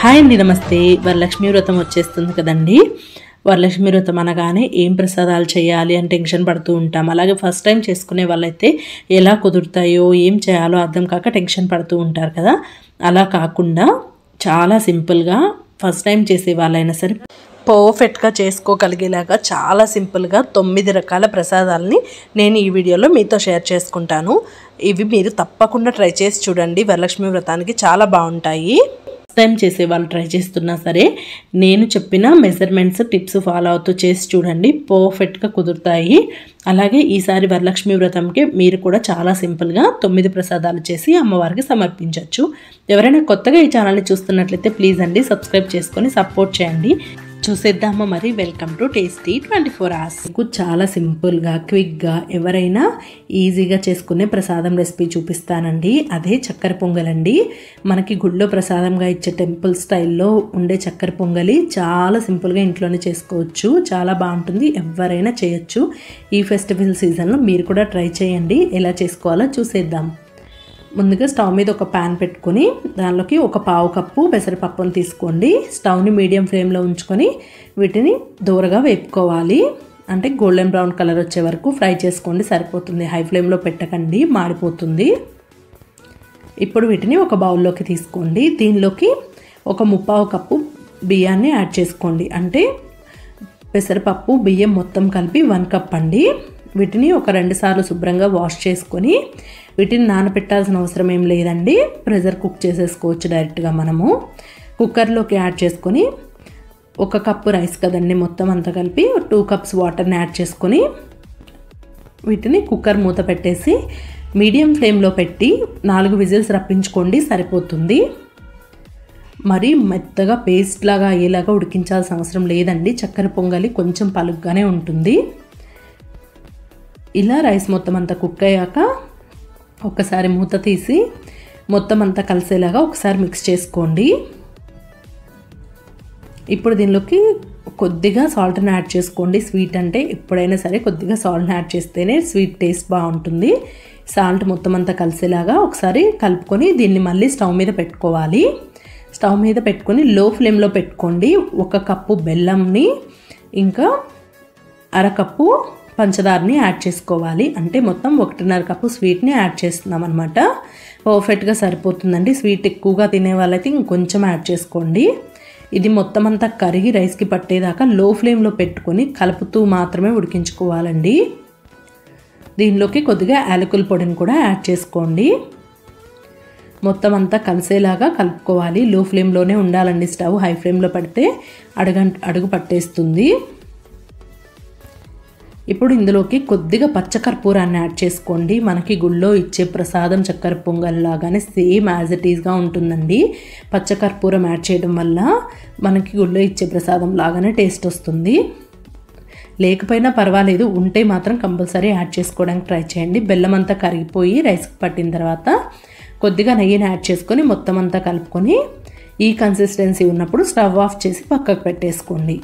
hi అండి నమస్తే వరలక్ష్మి వ్రతం వచ్చేస్తుంది కదండి వరలక్ష్మి వ్రతం అనగానే ఏం ప్రసాదాలు చేయాలి అని టెన్షన్ పడుతూ ఉంటాం అలాగే ఫస్ట్ టైం చేసుకునే వాళ్ళైతే ఎలా కుదురుతాయో ఏం చేయాలో అర్థం కాక టెన్షన్ పడుతూ ఉంటారు కదా అలా కాకుండా చాలా సింపుల్గా ఫస్ట్ టైం చేసే వాళ్ళైనా సరే పర్ఫెక్ట్గా చేసుకోగలిగేలాగా చాలా సింపుల్గా తొమ్మిది రకాల ప్రసాదాలని నేను ఈ వీడియోలో మీతో షేర్ చేసుకుంటాను ఇవి మీరు తప్పకుండా ట్రై చేసి చూడండి వరలక్ష్మి వ్రతానికి చాలా బాగుంటాయి ఫస్ట్ టైం చేసే వాళ్ళు ట్రై చేస్తున్నా సరే నేను చెప్పిన మెజర్మెంట్స్ టిప్స్ ఫాలో అవుతూ చేసి చూడండి పర్ఫెక్ట్గా కుదురుతాయి అలాగే ఈసారి వరలక్ష్మి వ్రతంకి మీరు కూడా చాలా సింపుల్గా తొమ్మిది ప్రసాదాలు చేసి అమ్మవారికి సమర్పించవచ్చు ఎవరైనా కొత్తగా ఈ ఛానల్ని చూస్తున్నట్లయితే ప్లీజ్ అండి సబ్స్క్రైబ్ చేసుకొని సపోర్ట్ చేయండి చూసేద్దామా మరి welcome to tasty twenty four hours మీకు చాలా సింపుల్గా క్విక్గా ఎవరైనా ఈజీగా చేసుకునే ప్రసాదం రెసిపీ చూపిస్తానండి అదే చక్కెర పొంగలండి మనకి గుళ్ళో ప్రసాదంగా ఇచ్చే టెంపుల్ స్టైల్లో ఉండే చక్కెర పొంగలి చాలా సింపుల్గా ఇంట్లోనే చేసుకోవచ్చు చాలా బాగుంటుంది ఎవరైనా చేయొచ్చు ఈ ఫెస్టివల్ సీజన్లో మీరు కూడా ట్రై చేయండి ఎలా చేసుకోవాలో చూసేద్దాం ముందుగా స్టవ్ మీద ఒక ప్యాన్ పెట్టుకొని దానిలోకి ఒక పావు కప్పు పెసరపప్పును తీసుకోండి స్టవ్ని మీడియం ఫ్లేమ్లో ఉంచుకొని వీటిని దూరగా వేపుకోవాలి అంటే గోల్డెన్ బ్రౌన్ కలర్ వచ్చే వరకు ఫ్రై చేసుకోండి సరిపోతుంది హై ఫ్లేమ్లో పెట్టకండి మాడిపోతుంది ఇప్పుడు వీటిని ఒక బౌల్లోకి తీసుకోండి దీనిలోకి ఒక ముప్పావు కప్పు బియ్యాన్ని యాడ్ చేసుకోండి అంటే పెసరపప్పు బియ్యం మొత్తం కలిపి వన్ కప్ అండి వీటిని ఒక రెండు సార్లు శుభ్రంగా వాష్ చేసుకొని వీటిని నానబెట్టాల్సిన అవసరం ఏం లేదండి ప్రెషర్ కుక్ చేసేసుకోవచ్చు డైరెక్ట్గా మనము కుక్కర్లోకి యాడ్ చేసుకొని ఒక కప్పు రైస్ కదండి మొత్తం అంతా కలిపి టూ కప్స్ వాటర్ని యాడ్ చేసుకొని వీటిని కుక్కర్ మూత పెట్టేసి మీడియం ఫ్లేమ్లో పెట్టి నాలుగు విజిల్స్ రప్పించుకోండి సరిపోతుంది మరి మెత్తగా పేస్ట్ లాగా అయ్యేలాగా ఉడికించాల్సిన అవసరం లేదండి చక్కెర పొంగలి కొంచెం పలుగ్గానే ఉంటుంది ఇలా రైస్ మొత్తం అంతా కుక్ అయ్యాక ఒకసారి మూత తీసి మొత్తం అంతా కలిసేలాగా ఒకసారి మిక్స్ చేసుకోండి ఇప్పుడు దీనిలోకి కొద్దిగా సాల్ట్ని యాడ్ చేసుకోండి స్వీట్ అంటే ఎప్పుడైనా సరే కొద్దిగా సాల్ట్ని యాడ్ చేస్తేనే స్వీట్ టేస్ట్ బాగుంటుంది సాల్ట్ మొత్తం అంతా కలిసేలాగా ఒకసారి కలుపుకొని దీన్ని మళ్ళీ స్టవ్ మీద పెట్టుకోవాలి స్టవ్ మీద పెట్టుకొని లో ఫ్లేమ్లో పెట్టుకోండి ఒక కప్పు బెల్లంని ఇంకా అరకప్పు పంచదారని యాడ్ చేసుకోవాలి అంటే మొత్తం ఒకటిన్నర కప్పు స్వీట్ని యాడ్ చేస్తున్నాం అనమాట పర్ఫెక్ట్గా సరిపోతుందండి స్వీట్ ఎక్కువగా తినే వాళ్ళైతే ఇంకొంచెం యాడ్ చేసుకోండి ఇది మొత్తం అంతా కరిగి రైస్కి పట్టేదాకా లో ఫ్లేమ్లో పెట్టుకొని కలుపుతూ మాత్రమే ఉడికించుకోవాలండి దీనిలోకి కొద్దిగా యాలకుల పొడిని కూడా యాడ్ చేసుకోండి మొత్తం అంతా కలిసేలాగా కలుపుకోవాలి లో ఫ్లేమ్లోనే ఉండాలండి స్టవ్ హై ఫ్లేమ్లో పెడితే అడుగ అడుగు పట్టేస్తుంది ఇప్పుడు ఇందులోకి కొద్దిగా పచ్చకర్పూరాన్ని యాడ్ చేసుకోండి మనకి గుళ్ళో ఇచ్చే ప్రసాదం చక్కెర పొంగల్ లాగానే సేమ్ యాజ్ ఇట్ ఈస్గా ఉంటుందండి పచ్చకర్పూరం యాడ్ చేయడం వల్ల మనకి గుళ్ళో ఇచ్చే ప్రసాదం లాగానే టేస్ట్ వస్తుంది లేకపోయినా పర్వాలేదు ఉంటే మాత్రం కంపల్సరీ యాడ్ చేసుకోవడానికి ట్రై చేయండి బెల్లం అంతా కరిగిపోయి రైస్కి పట్టిన తర్వాత కొద్దిగా నెయ్యిని యాడ్ చేసుకొని మొత్తం అంతా కలుపుకొని ఈ కన్సిస్టెన్సీ ఉన్నప్పుడు స్టవ్ ఆఫ్ చేసి పక్కకు పెట్టేసుకోండి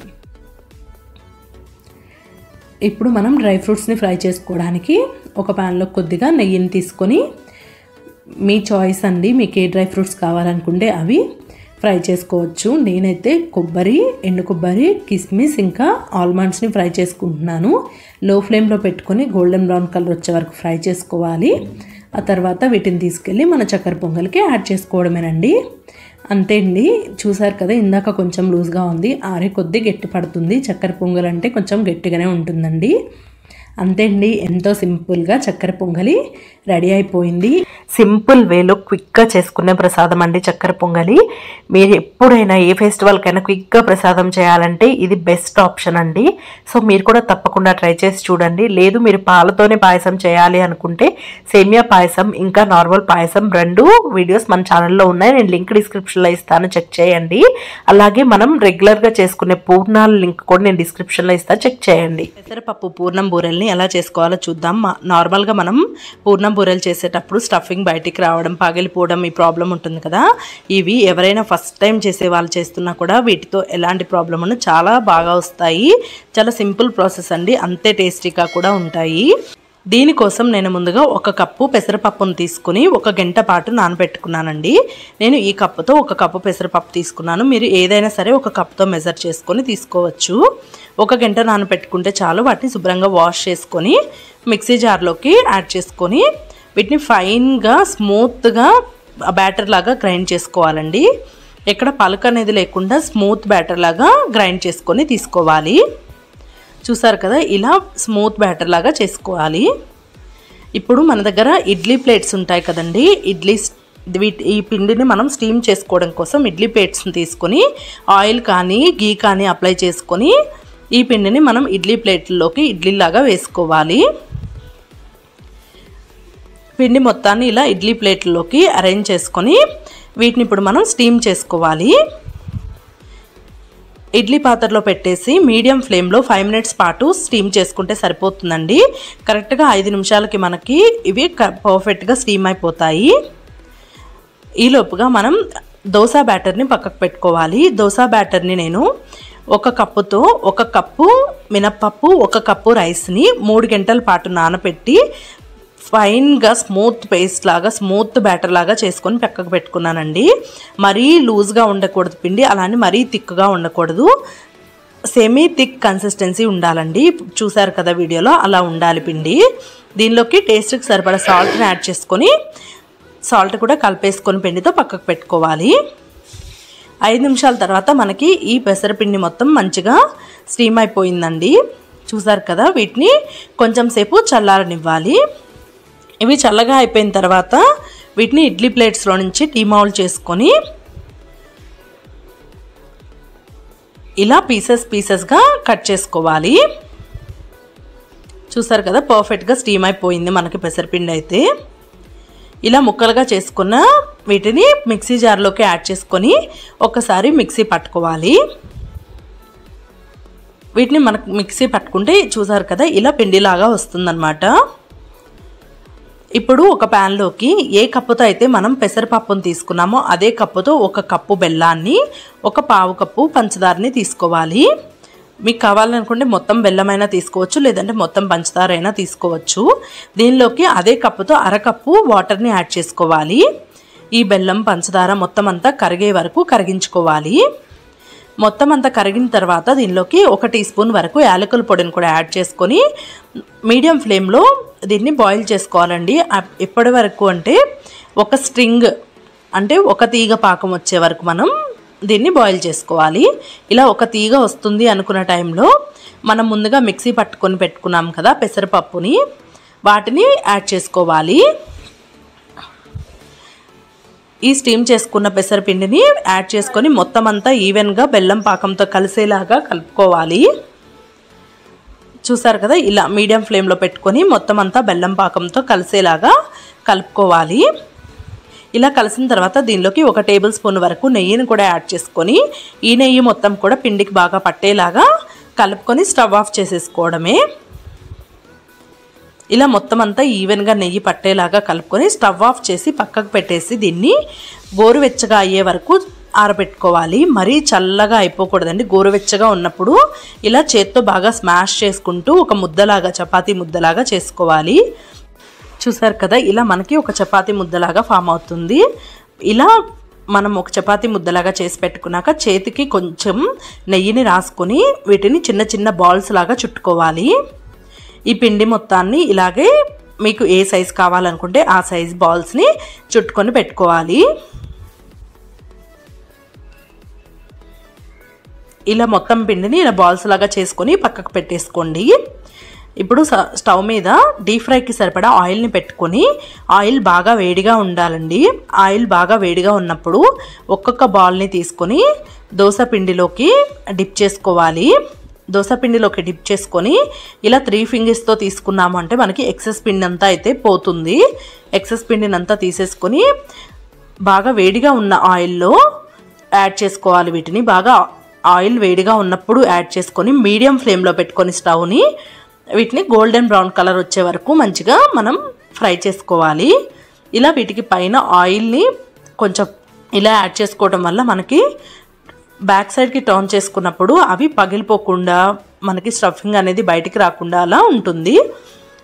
ఇప్పుడు మనం డ్రై ఫ్రూట్స్ని ఫ్రై చేసుకోవడానికి ఒక ప్యాన్లో కొద్దిగా నెయ్యిని తీసుకొని మీ చాయిస్ అండి మీకు ఏ డ్రై ఫ్రూట్స్ కావాలనుకుంటే అవి ఫ్రై చేసుకోవచ్చు నేనైతే కొబ్బరి ఎండు కొబ్బరి కిస్మిస్ ఇంకా ఆల్మండ్స్ని ఫ్రై చేసుకుంటున్నాను లో ఫ్లేమ్లో పెట్టుకొని గోల్డెన్ బ్రౌన్ కలర్ వచ్చే వరకు ఫ్రై చేసుకోవాలి ఆ తర్వాత వీటిని తీసుకెళ్ళి మన చక్కెర పొంగల్కి యాడ్ చేసుకోవడమేనండి అంతే అండి చూసారు కదా ఇందాక కొంచెం లూజ్గా ఉంది ఆరే కొద్ది గట్టి పడుతుంది చక్కెర పొంగల్ అంటే కొంచెం గట్టిగానే ఉంటుందండి అంతే అండి ఎంతో సింపుల్గా చక్కెర పొంగలి రెడీ అయిపోయింది సింపుల్ వేలో క్విక్గా చేసుకునే ప్రసాదం అండి చక్కెర పొంగలి మీరు ఎప్పుడైనా ఏ ఫెస్టివల్కైనా క్విక్గా ప్రసాదం చేయాలంటే ఇది బెస్ట్ ఆప్షన్ అండి సో మీరు కూడా తప్పకుండా ట్రై చేసి చూడండి లేదు మీరు పాలతోనే పాయసం చేయాలి అనుకుంటే సేమియా పాయసం ఇంకా నార్మల్ పాయసం రెండు వీడియోస్ మన ఛానల్లో ఉన్నాయి నేను లింక్ డిస్క్రిప్షన్లో ఇస్తాను చెక్ చేయండి అలాగే మనం రెగ్యులర్గా చేసుకునే పూర్ణాల లింక్ కూడా నేను డిస్క్రిప్షన్లో ఇస్తాను చెక్ చేయండి పెసరపప్పు పూర్ణం బూరెల్ని ఎలా చేసుకోవాలో చూద్దాం నార్మల్గా మనం పూర్ణం బూరెలు చేసేటప్పుడు స్టఫింగ్ బయటికి రావడం పగిలిపోవడం ఈ ప్రాబ్లం ఉంటుంది కదా ఇవి ఎవరైనా ఫస్ట్ టైం చేసే వాళ్ళు చేస్తున్నా కూడా వీటితో ఎలాంటి ప్రాబ్లం ఉండదు చాలా బాగా వస్తాయి చాలా సింపుల్ ప్రాసెస్ అండి అంతే టేస్టీగా కూడా ఉంటాయి దీనికోసం నేను ముందుగా ఒక కప్పు పెసరపప్పును తీసుకుని ఒక గంట పాటు నానబెట్టుకున్నానండి నేను ఈ కప్పుతో ఒక కప్పు పెసరపప్పు తీసుకున్నాను మీరు ఏదైనా సరే ఒక కప్తో మెజర్ చేసుకొని తీసుకోవచ్చు ఒక గంట నానబెట్టుకుంటే చాలు వాటిని శుభ్రంగా వాష్ చేసుకొని మిక్సీ జార్లోకి యాడ్ చేసుకొని వీటిని ఫైన్గా స్మూత్గా బ్యాటర్ లాగా గ్రైండ్ చేసుకోవాలండి ఎక్కడ పలుక అనేది లేకుండా స్మూత్ బ్యాటర్ లాగా గ్రైండ్ చేసుకొని తీసుకోవాలి చూసారు కదా ఇలా స్మూత్ బ్యాటర్ లాగా చేసుకోవాలి ఇప్పుడు మన దగ్గర ఇడ్లీ ప్లేట్స్ ఉంటాయి కదండి ఇడ్లీ వీటి ఈ పిండిని మనం స్టీమ్ చేసుకోవడం కోసం ఇడ్లీ ప్లేట్స్ని తీసుకొని ఆయిల్ కానీ గీ కానీ అప్లై చేసుకొని ఈ పిండిని మనం ఇడ్లీ ప్లేట్లోకి ఇడ్లీలాగా వేసుకోవాలి పిండి మొత్తాన్ని ఇలా ఇడ్లీ ప్లేట్లోకి అరేంజ్ చేసుకొని వీటిని ఇప్పుడు మనం స్టీమ్ చేసుకోవాలి ఇడ్లీ పాత్రలో పెట్టేసి మీడియం ఫ్లేమ్లో ఫైవ్ మినిట్స్ పాటు స్టీమ్ చేసుకుంటే సరిపోతుందండి కరెక్ట్గా ఐదు నిమిషాలకి మనకి ఇవి పర్ఫెక్ట్గా స్టీమ్ అయిపోతాయి ఈలోపుగా మనం దోశ బ్యాటర్ని పక్కకు పెట్టుకోవాలి దోశ బ్యాటర్ని నేను ఒక కప్పుతో ఒక కప్పు మినప్పప్పు ఒక కప్పు రైస్ని మూడు గంటల పాటు నానబెట్టి ఫైన్గా స్మూత్ పేస్ట్ లాగా స్మూత్ బ్యాటర్ లాగా చేసుకొని పక్కకు పెట్టుకున్నానండి మరీ లూజ్గా ఉండకూడదు పిండి అలానే మరీ థిక్గా ఉండకూడదు సెమీ థిక్ కన్సిస్టెన్సీ ఉండాలండి చూసారు కదా వీడియోలో అలా ఉండాలి పిండి దీనిలోకి టేస్ట్కి సరిపడా సాల్ట్ని యాడ్ చేసుకొని సాల్ట్ కూడా కలిపేసుకొని పిండితో పక్కకు పెట్టుకోవాలి ఐదు నిమిషాల తర్వాత మనకి ఈ పెసరపిండి మొత్తం మంచిగా స్టీమ్ అయిపోయిందండి చూసారు కదా వీటిని కొంచెం సేపు చల్లారనివ్వాలి ఇవి చల్లగా అయిపోయిన తర్వాత వీటిని ఇడ్లీ ప్లేట్స్లో నుంచి టీమౌల్ చేసుకొని ఇలా పీసెస్ పీసెస్గా కట్ చేసుకోవాలి చూసారు కదా పర్ఫెక్ట్గా స్టీమ్ అయిపోయింది మనకి పెసరపిండి అయితే ఇలా ముక్కలుగా చేసుకున్న వీటిని మిక్సీ జార్లోకి యాడ్ చేసుకొని ఒకసారి మిక్సీ పట్టుకోవాలి వీటిని మనకు మిక్సీ పట్టుకుంటే చూసారు కదా ఇలా పిండిలాగా వస్తుందన్నమాట ఇప్పుడు ఒక ప్యాన్లోకి ఏ కప్పుతో అయితే మనం పెసరపప్పును తీసుకున్నామో అదే కప్పుతో ఒక కప్పు బెల్లాన్ని ఒక పావు కప్పు పంచదారని తీసుకోవాలి మీకు కావాలనుకుంటే మొత్తం బెల్లమైనా తీసుకోవచ్చు లేదంటే మొత్తం పంచదార అయినా తీసుకోవచ్చు దీనిలోకి అదే కప్పుతో అరకప్పు వాటర్ని యాడ్ చేసుకోవాలి ఈ బెల్లం పంచదార మొత్తం అంతా కరిగే వరకు కరిగించుకోవాలి మొత్తం అంతా కరిగిన తర్వాత దీనిలోకి ఒక టీ స్పూన్ వరకు యాలకుల పొడిని కూడా యాడ్ చేసుకొని మీడియం ఫ్లేమ్లో దీన్ని బాయిల్ చేసుకోవాలండి అప్- ఎప్పటి వరకు అంటే ఒక స్ట్రింగ్ అంటే ఒక తీగ పాకం వచ్చే వరకు మనం దీన్ని బాయిల్ చేసుకోవాలి ఇలా ఒక తీగ వస్తుంది అనుకున్న టైంలో మనం ముందుగా మిక్సీ పట్టుకొని పెట్టుకున్నాం కదా పెసరపప్పుని వాటిని యాడ్ చేసుకోవాలి ఈ స్టీమ్ చేసుకున్న పెసరపిండిని యాడ్ చేసుకొని మొత్తం అంతా ఈవెన్గా బెల్లం పాకంతో కలిసేలాగా కలుపుకోవాలి చూసారు కదా ఇలా మీడియం ఫ్లేమ్లో పెట్టుకొని మొత్తం అంతా బెల్లం పాకంతో కలిసేలాగా కలుపుకోవాలి ఇలా కలిసిన తర్వాత దీనిలోకి ఒక టేబుల్ స్పూన్ వరకు నెయ్యిని కూడా యాడ్ చేసుకొని ఈ నెయ్యి మొత్తం కూడా పిండికి బాగా పట్టేలాగా కలుపుకొని స్టవ్ ఆఫ్ చేసేసుకోవడమే ఇలా మొత్తం అంతా ఈవెన్గా నెయ్యి పట్టేలాగా కలుపుకొని స్టవ్ ఆఫ్ చేసి పక్కకు పెట్టేసి దీన్ని గోరువెచ్చగా అయ్యే వరకు ఆరబెట్టుకోవాలి మరీ చల్లగా అయిపోకూడదండి గోరువెచ్చగా ఉన్నప్పుడు ఇలా చేత్తో బాగా స్మాష్ చేసుకుంటూ ఒక ముద్దలాగా చపాతీ ముద్దలాగా చేసుకోవాలి చూసారు కదా ఇలా మనకి ఒక చపాతీ ముద్దలాగా ఫామ్ అవుతుంది ఇలా మనం ఒక చపాతీ ముద్దలాగా చేసి పెట్టుకున్నాక చేతికి కొంచెం నెయ్యిని రాసుకొని వీటిని చిన్న చిన్న బాల్స్ లాగా చుట్టుకోవాలి ఈ పిండి మొత్తాన్ని ఇలాగే మీకు ఏ సైజ్ కావాలనుకుంటే ఆ సైజ్ బాల్స్ని చుట్టుకొని పెట్టుకోవాలి ఇలా మొత్తం పిండిని ఇలా బాల్స్ లాగా చేసుకొని పక్కకు పెట్టేసుకోండి ఇప్పుడు స- స్టవ్ మీద డీప్ ఫ్రైకి సరిపడా ఆయిల్ని పెట్టుకొని ఆయిల్ బాగా వేడిగా ఉండాలండి ఆయిల్ బాగా వేడిగా ఉన్నప్పుడు ఒక్కొక్క బాల్ని తీసుకొని దోశ పిండిలోకి డిప్ చేసుకోవాలి దోశ పిండిలోకి డిప్ చేసుకొని ఇలా త్రీ ఫింగర్స్తో తీసుకున్నాము అంటే మనకి ఎక్సెస్ పిండి అంతా అయితే పోతుంది ఎక్సెస్ పిండిని అంతా తీసేసుకొని బాగా వేడిగా ఉన్న ఆయిల్లో యాడ్ చేసుకోవాలి వీటిని బాగా ఆయిల్ వేడిగా ఉన్నప్పుడు యాడ్ చేసుకొని మీడియం ఫ్లేమ్లో పెట్టుకొని స్టవ్ని వీటిని గోల్డెన్ బ్రౌన్ కలర్ వచ్చే వరకు మంచిగా మనం ఫ్రై చేసుకోవాలి ఇలా వీటికి పైన ఆయిల్ని కొంచెం ఇలా యాడ్ చేసుకోవడం వల్ల మనకి బ్యాక్ సైడ్కి టర్న్ చేసుకున్నప్పుడు అవి పగిలిపోకుండా మనకి స్టఫింగ్ అనేది బయటికి రాకుండా అలా ఉంటుంది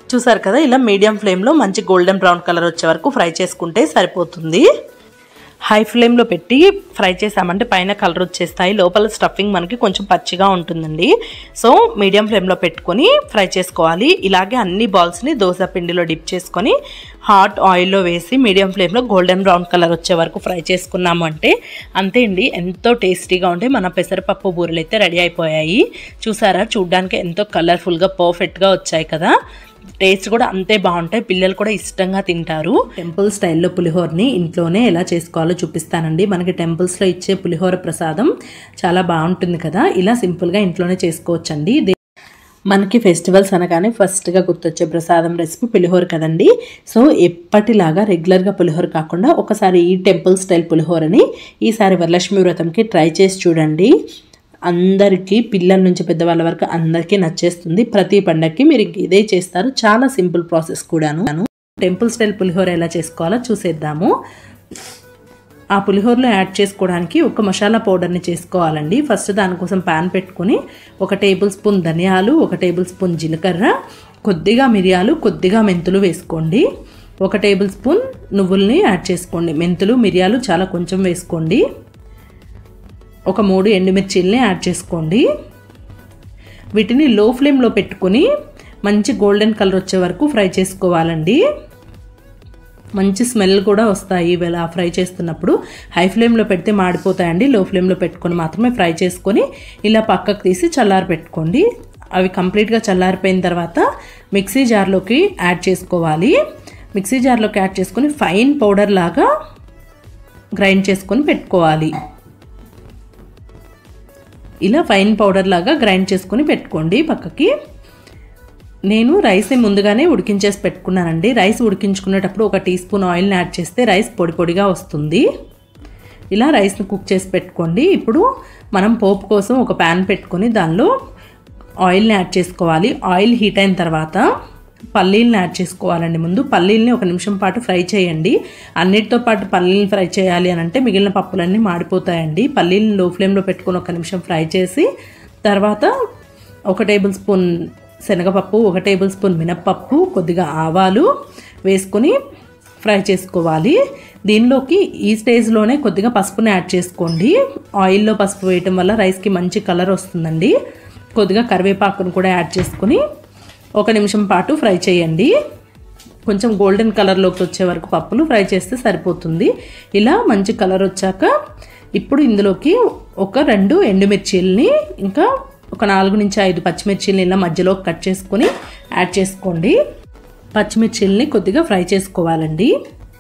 చూసారు కదా ఇలా మీడియం ఫ్లేమ్లో మంచి గోల్డెన్ బ్రౌన్ కలర్ వచ్చే వరకు ఫ్రై చేసుకుంటే సరిపోతుంది హై ఫ్లేమ్లో పెట్టి ఫ్రై చేసామంటే పైన కలర్ వచ్చేస్తాయి లోపల స్టఫింగ్ మనకి కొంచెం పచ్చిగా ఉంటుందండి సో మీడియం ఫ్లేమ్లో పెట్టుకొని ఫ్రై చేసుకోవాలి ఇలాగే అన్ని బాల్స్ని దోశ పిండిలో డిప్ చేసుకొని హాట్ ఆయిల్లో వేసి మీడియం ఫ్లేమ్లో గోల్డెన్ బ్రౌన్ కలర్ వచ్చే వరకు ఫ్రై చేసుకున్నాము అంటే అంతే అండి ఎంతో టేస్టీగా ఉంటే మన పెసరపప్పు బూరెలు అయితే రెడీ అయిపోయాయి చూసారా చూడ్డానికి ఎంతో కలర్ఫుల్గా పర్ఫెక్ట్గా వచ్చాయి కదా టేస్ట్ కూడా అంతే బాగుంటాయి పిల్లలు కూడా ఇష్టంగా తింటారు టెంపుల్ స్టైల్లో పులిహోరని ఇంట్లోనే ఎలా చేసుకోవాలో చూపిస్తానండి మనకి టెంపుల్స్లో ఇచ్చే పులిహోర ప్రసాదం చాలా బాగుంటుంది కదా ఇలా సింపుల్గా ఇంట్లోనే చేసుకోవచ్చండి దే- మనకి ఫెస్టివల్స్ అనగానే ఫస్ట్గా గుర్తొచ్చే ప్రసాదం రెసిపీ పులిహోర కదండి సో ఎప్పటిలాగా రెగ్యులర్గా పులిహోర కాకుండా ఒకసారి ఈ టెంపుల్ స్టైల్ పులిహోరని ఈసారి వరలక్ష్మి వ్రతంకి ట్రై చేసి చూడండి అందరికీ పిల్లల నుంచి పెద్దవాళ్ళ వరకు అందరికీ నచ్చేస్తుంది ప్రతి పండగకి మీరు ఇంక ఇదే చేస్తారు చాలా సింపుల్ ప్రాసెస్ కూడాను టెంపుల్ స్టైల్ పులిహోర ఎలా చేసుకోవాలో చూసేద్దాము ఆ పులిహోరలో యాడ్ చేసుకోవడానికి ఒక మసాలా పౌడర్ని చేసుకోవాలండి ఫస్ట్ దానికోసం ప్యాన్ పెట్టుకొని ఒక టేబుల్ స్పూన్ ధనియాలు ఒక టేబుల్ స్పూన్ జీలకర్ర కొద్దిగా మిరియాలు కొద్దిగా మెంతులు వేసుకోండి ఒక టేబుల్ స్పూన్ నువ్వుల్ని యాడ్ చేసుకోండి మెంతులు మిరియాలు చాలా కొంచెం వేసుకోండి ఒక మూడు ఎండుమిర్చిల్ని యాడ్ చేసుకోండి వీటిని లో ఫ్లేమ్లో పెట్టుకొని మంచి గోల్డెన్ కలర్ వచ్చే వరకు ఫ్రై చేసుకోవాలండి మంచి స్మెల్ కూడా వస్తాయి ఇలా ఫ్రై చేస్తున్నప్పుడు హై ఫ్లేమ్లో పెడితే మాడిపోతాయండి లో ఫ్లేమ్లో పెట్టుకొని మాత్రమే ఫ్రై చేసుకొని ఇలా పక్కకు తీసి చల్లారి పెట్టుకోండి అవి కంప్లీట్గా చల్లారిపోయిన తర్వాత మిక్సీ జార్లోకి యాడ్ చేసుకోవాలి మిక్సీ జార్లోకి యాడ్ చేసుకొని ఫైన్ పౌడర్ లాగా గ్రైండ్ చేసుకొని పెట్టుకోవాలి ఇలా ఫైన్ పౌడర్ లాగా గ్రైండ్ చేసుకొని పెట్టుకోండి పక్కకి నేను రైస్ని ముందుగానే ఉడికించేసి పెట్టుకున్నానండి రైస్ ఉడికించుకునేటప్పుడు ఒక టీ స్పూన్ ఆయిల్ని యాడ్ చేస్తే రైస్ పొడి పొడిగా వస్తుంది ఇలా రైస్ని కుక్ చేసి పెట్టుకోండి ఇప్పుడు మనం పోపు కోసం ఒక ప్యాన్ పెట్టుకొని దానిలో ఆయిల్ని యాడ్ చేసుకోవాలి ఆయిల్ హీట్ అయిన తర్వాత పల్లీలను యాడ్ చేసుకోవాలండి ముందు పల్లీల్ని ఒక నిమిషం పాటు ఫ్రై చేయండి అన్నిటితో పాటు పల్లీలను ఫ్రై చేయాలి అని అంటే మిగిలిన పప్పులన్నీ మాడిపోతాయండి పల్లీలను లో ఫ్లేమ్లో పెట్టుకొని ఒక నిమిషం ఫ్రై చేసి తర్వాత ఒక టేబుల్ స్పూన్ శనగపప్పు ఒక టేబుల్ స్పూన్ మినప్పప్పు కొద్దిగా ఆవాలు వేసుకొని ఫ్రై చేసుకోవాలి దీనిలోకి ఈ స్టేజ్లోనే కొద్దిగా పసుపుని యాడ్ చేసుకోండి ఆయిల్లో పసుపు వేయటం వల్ల రైస్కి మంచి కలర్ వస్తుందండి కొద్దిగా కరివేపాకును కూడా యాడ్ చేసుకొని ఒక నిమిషం పాటు ఫ్రై చేయండి కొంచెం గోల్డెన్ కలర్లోకి వచ్చే వరకు పప్పులు ఫ్రై చేస్తే సరిపోతుంది ఇలా మంచి కలర్ వచ్చాక ఇప్పుడు ఇందులోకి ఒక రెండు ఎండుమిర్చీలని ఇంకా ఒక నాలుగు నుంచి ఐదు పచ్చిమిర్చీలని ఇలా మధ్యలో కట్ చేసుకొని యాడ్ చేసుకోండి పచ్చిమిర్చీలని కొద్దిగా ఫ్రై చేసుకోవాలండి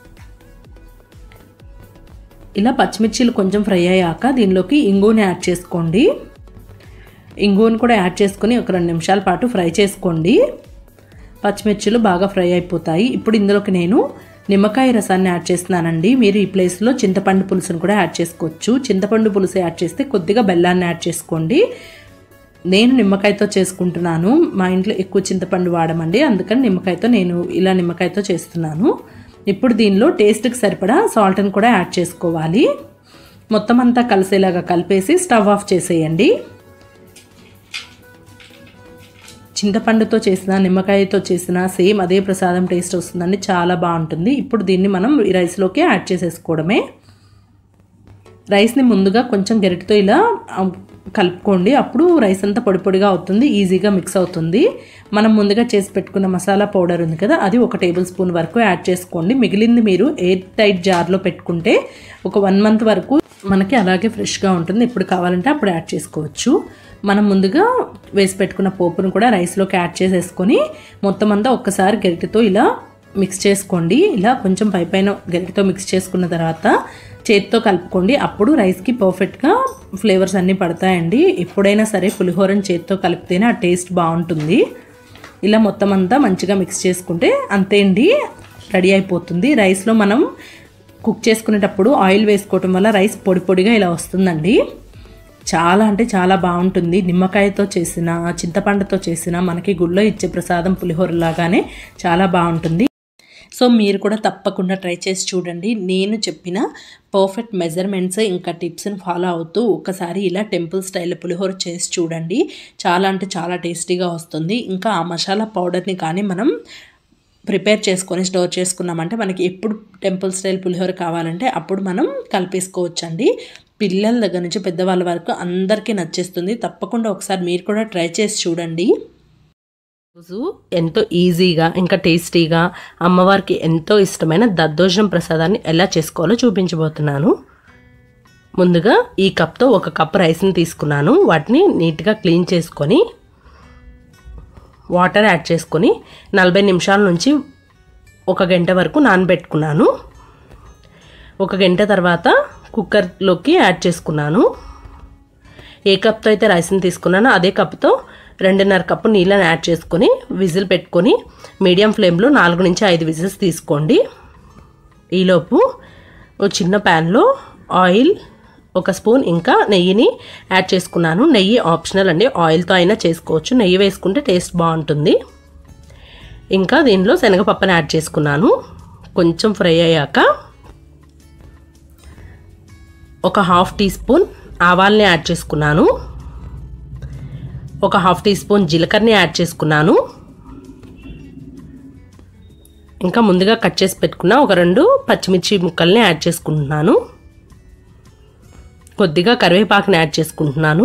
ఇలా పచ్చిమిర్చీలు కొంచెం ఫ్రై అయ్యాక దీనిలోకి ఇంగుని యాడ్ చేసుకోండి ఇంగువను కూడా యాడ్ చేసుకొని ఒక రెండు నిమిషాల పాటు ఫ్రై చేసుకోండి పచ్చిమిర్చిలు బాగా ఫ్రై అయిపోతాయి ఇప్పుడు ఇందులోకి నేను నిమ్మకాయ రసాన్ని యాడ్ చేస్తున్నానండి మీరు ఈ ప్లేస్లో చింతపండు పులుసును కూడా యాడ్ చేసుకోవచ్చు చింతపండు పులుసు యాడ్ చేస్తే కొద్దిగా బెల్లాన్ని యాడ్ చేసుకోండి నేను నిమ్మకాయతో చేసుకుంటున్నాను మా ఇంట్లో ఎక్కువ చింతపండు వాడమండి అందుకని నిమ్మకాయతో నేను ఇలా నిమ్మకాయతో చేస్తున్నాను ఇప్పుడు దీనిలో టేస్ట్కి సరిపడా సాల్ట్ని కూడా యాడ్ చేసుకోవాలి మొత్తం అంతా కలిసేలాగా కలిపేసి స్టవ్ ఆఫ్ చేసేయండి చింతపండుతో చేసిన నిమ్మకాయతో చేసిన సేమ్ అదే ప్రసాదం టేస్ట్ వస్తుందండి చాలా బాగుంటుంది ఇప్పుడు దీన్ని మనం ఈ రైస్లోకి యాడ్ చేసేసుకోవడమే రైస్ని ముందుగా కొంచెం గరిటతో ఇలా ఆ, కలుపుకోండి అప్పుడు రైస్ అంతా పొడి పొడిగా అవుతుంది ఈజీగా మిక్స్ అవుతుంది మనం ముందుగా చేసి పెట్టుకున్న మసాలా పౌడర్ ఉంది కదా అది ఒక టేబుల్ స్పూన్ వరకు యాడ్ చేసుకోండి మిగిలింది మీరు ఎయిర్ టైట్ జార్లో పెట్టుకుంటే ఒక వన్ మంత్ వరకు మనకి అలాగే ఫ్రెష్గా ఉంటుంది ఎప్పుడు కావాలంటే అప్పుడు యాడ్ చేసుకోవచ్చు మనం ముందుగా వేసి పెట్టుకున్న పోపును కూడా రైస్లోకి యాడ్ చేసేసుకొని మొత్తం అంతా ఒక్కసారి గరిటెతో ఇలా మిక్స్ చేసుకోండి ఇలా కొంచెం పై పైన గరిటెతో మిక్స్ చేసుకున్న తర్వాత చేతితో కలుపుకోండి అప్పుడు రైస్కి పర్ఫెక్ట్గా ఫ్లేవర్స్ అన్నీ పడతాయండి ఎప్పుడైనా సరే పులిహోరని చేతితో కలిపితేనే ఆ టేస్ట్ బాగుంటుంది ఇలా మొత్తం అంతా మంచిగా మిక్స్ చేసుకుంటే అంతే అండి రెడీ అయిపోతుంది రైస్లో మనం కుక్ చేసుకునేటప్పుడు ఆయిల్ వేసుకోవటం వల్ల రైస్ పొడి పొడిగా ఇలా వస్తుందండి చాలా అంటే చాలా బాగుంటుంది నిమ్మకాయతో చేసిన చింతపండుతో చేసిన మనకి గుళ్ళో ఇచ్చే ప్రసాదం పులిహోర లాగానే చాలా బాగుంటుంది సో మీరు కూడా తప్పకుండా ట్రై చేసి చూడండి నేను చెప్పిన పర్ఫెక్ట్ మెజర్మెంట్స్ ఇంకా టిప్స్ని ఫాలో అవుతూ ఒకసారి ఇలా టెంపుల్ స్టైల్ పులిహోర చేసి చూడండి చాలా అంటే చాలా టేస్టీగా వస్తుంది ఇంకా ఆ మసాలా పౌడర్ని కానీ మనం ప్రిపేర్ చేసుకొని స్టోర్ చేసుకున్నామంటే మనకి ఎప్పుడు టెంపుల్ స్టైల్ పులిహోర కావాలంటే అప్పుడు మనం కలిపేసుకోవచ్చండి పిల్లల దగ్గర నుంచి పెద్దవాళ్ళ వరకు అందరికీ నచ్చేస్తుంది తప్పకుండా ఒకసారి మీరు కూడా ట్రై చేసి చూడండి రోజు ఎంతో ఈజీగా ఇంకా టేస్టీగా అమ్మవారికి ఎంతో ఇష్టమైన దద్దోజనం ప్రసాదాన్ని ఎలా చేసుకోవాలో చూపించబోతున్నాను ముందుగా ఈ కప్తో ఒక కప్ రైస్ని తీసుకున్నాను వాటిని నీట్గా క్లీన్ చేసుకొని వాటర్ యాడ్ చేసుకొని నలభై నిమిషాల నుంచి ఒక గంట వరకు నానబెట్టుకున్నాను ఒక గంట తర్వాత కుక్కర్లోకి యాడ్ చేసుకున్నాను ఏ కప్తో అయితే రైస్ని తీసుకున్నానో అదే కప్తో రెండున్నర కప్పు నీళ్ళని యాడ్ చేసుకొని విజిల్ పెట్టుకొని మీడియం ఫ్లేమ్లో నాలుగు నుంచి ఐదు విజిల్స్ తీసుకోండి ఈలోపు ఓ చిన్న ప్యాన్లో ఆయిల్ ఒక స్పూన్ ఇంకా నెయ్యిని యాడ్ చేసుకున్నాను నెయ్యి ఆప్షనల్ అండి ఆయిల్తో అయినా చేసుకోవచ్చు నెయ్యి వేసుకుంటే టేస్ట్ బాగుంటుంది ఇంకా దీనిలో శనగపప్పుని యాడ్ చేసుకున్నాను కొంచెం ఫ్రై అయ్యాక ఒక హాఫ్ టీ స్పూన్ ఆవాల్ని యాడ్ చేసుకున్నాను ఒక హాఫ్ టీ స్పూన్ జీలకర్రని యాడ్ చేసుకున్నాను ఇంకా ముందుగా కట్ చేసి పెట్టుకున్న ఒక రెండు పచ్చిమిర్చి ముక్కల్ని యాడ్ చేసుకుంటున్నాను కొద్దిగా కరివేపాకుని యాడ్ చేసుకుంటున్నాను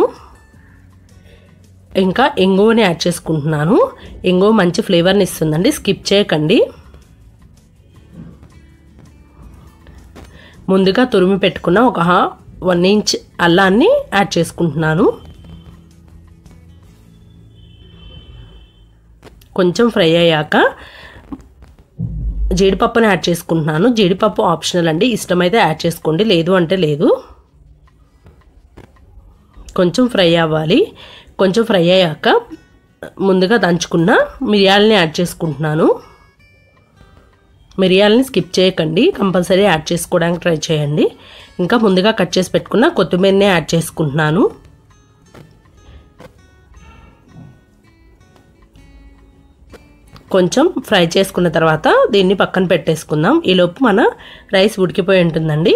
ఇంకా ఎంగువని యాడ్ చేసుకుంటున్నాను ఎంగువ మంచి ఫ్లేవర్ని ఇస్తుందండి స్కిప్ చేయకండి ముందుగా తురిమి పెట్టుకున్న ఒక వన్ ఇంచ్ అల్లాన్ని యాడ్ చేసుకుంటున్నాను కొంచెం ఫ్రై అయ్యాక జీడిపప్పుని యాడ్ చేసుకుంటున్నాను జీడిపప్పు ఆప్షనల్ అండి ఇష్టమైతే యాడ్ చేసుకోండి లేదు అంటే లేదు కొంచెం ఫ్రై అవ్వాలి కొంచెం ఫ్రై అయ్యాక ముందుగా దంచుకున్న మిరియాలని యాడ్ చేసుకుంటున్నాను మిరియాలని స్కిప్ చేయకండి కంపల్సరీ యాడ్ చేసుకోవడానికి ట్రై చేయండి ఇంకా ముందుగా కట్ చేసి పెట్టుకున్న కొత్తిమీరని యాడ్ చేసుకుంటున్నాను కొంచెం ఫ్రై చేసుకున్న తర్వాత దీన్ని పక్కన పెట్టేసుకుందాం ఈలోపు మన రైస్ ఉడికిపోయి ఉంటుందండి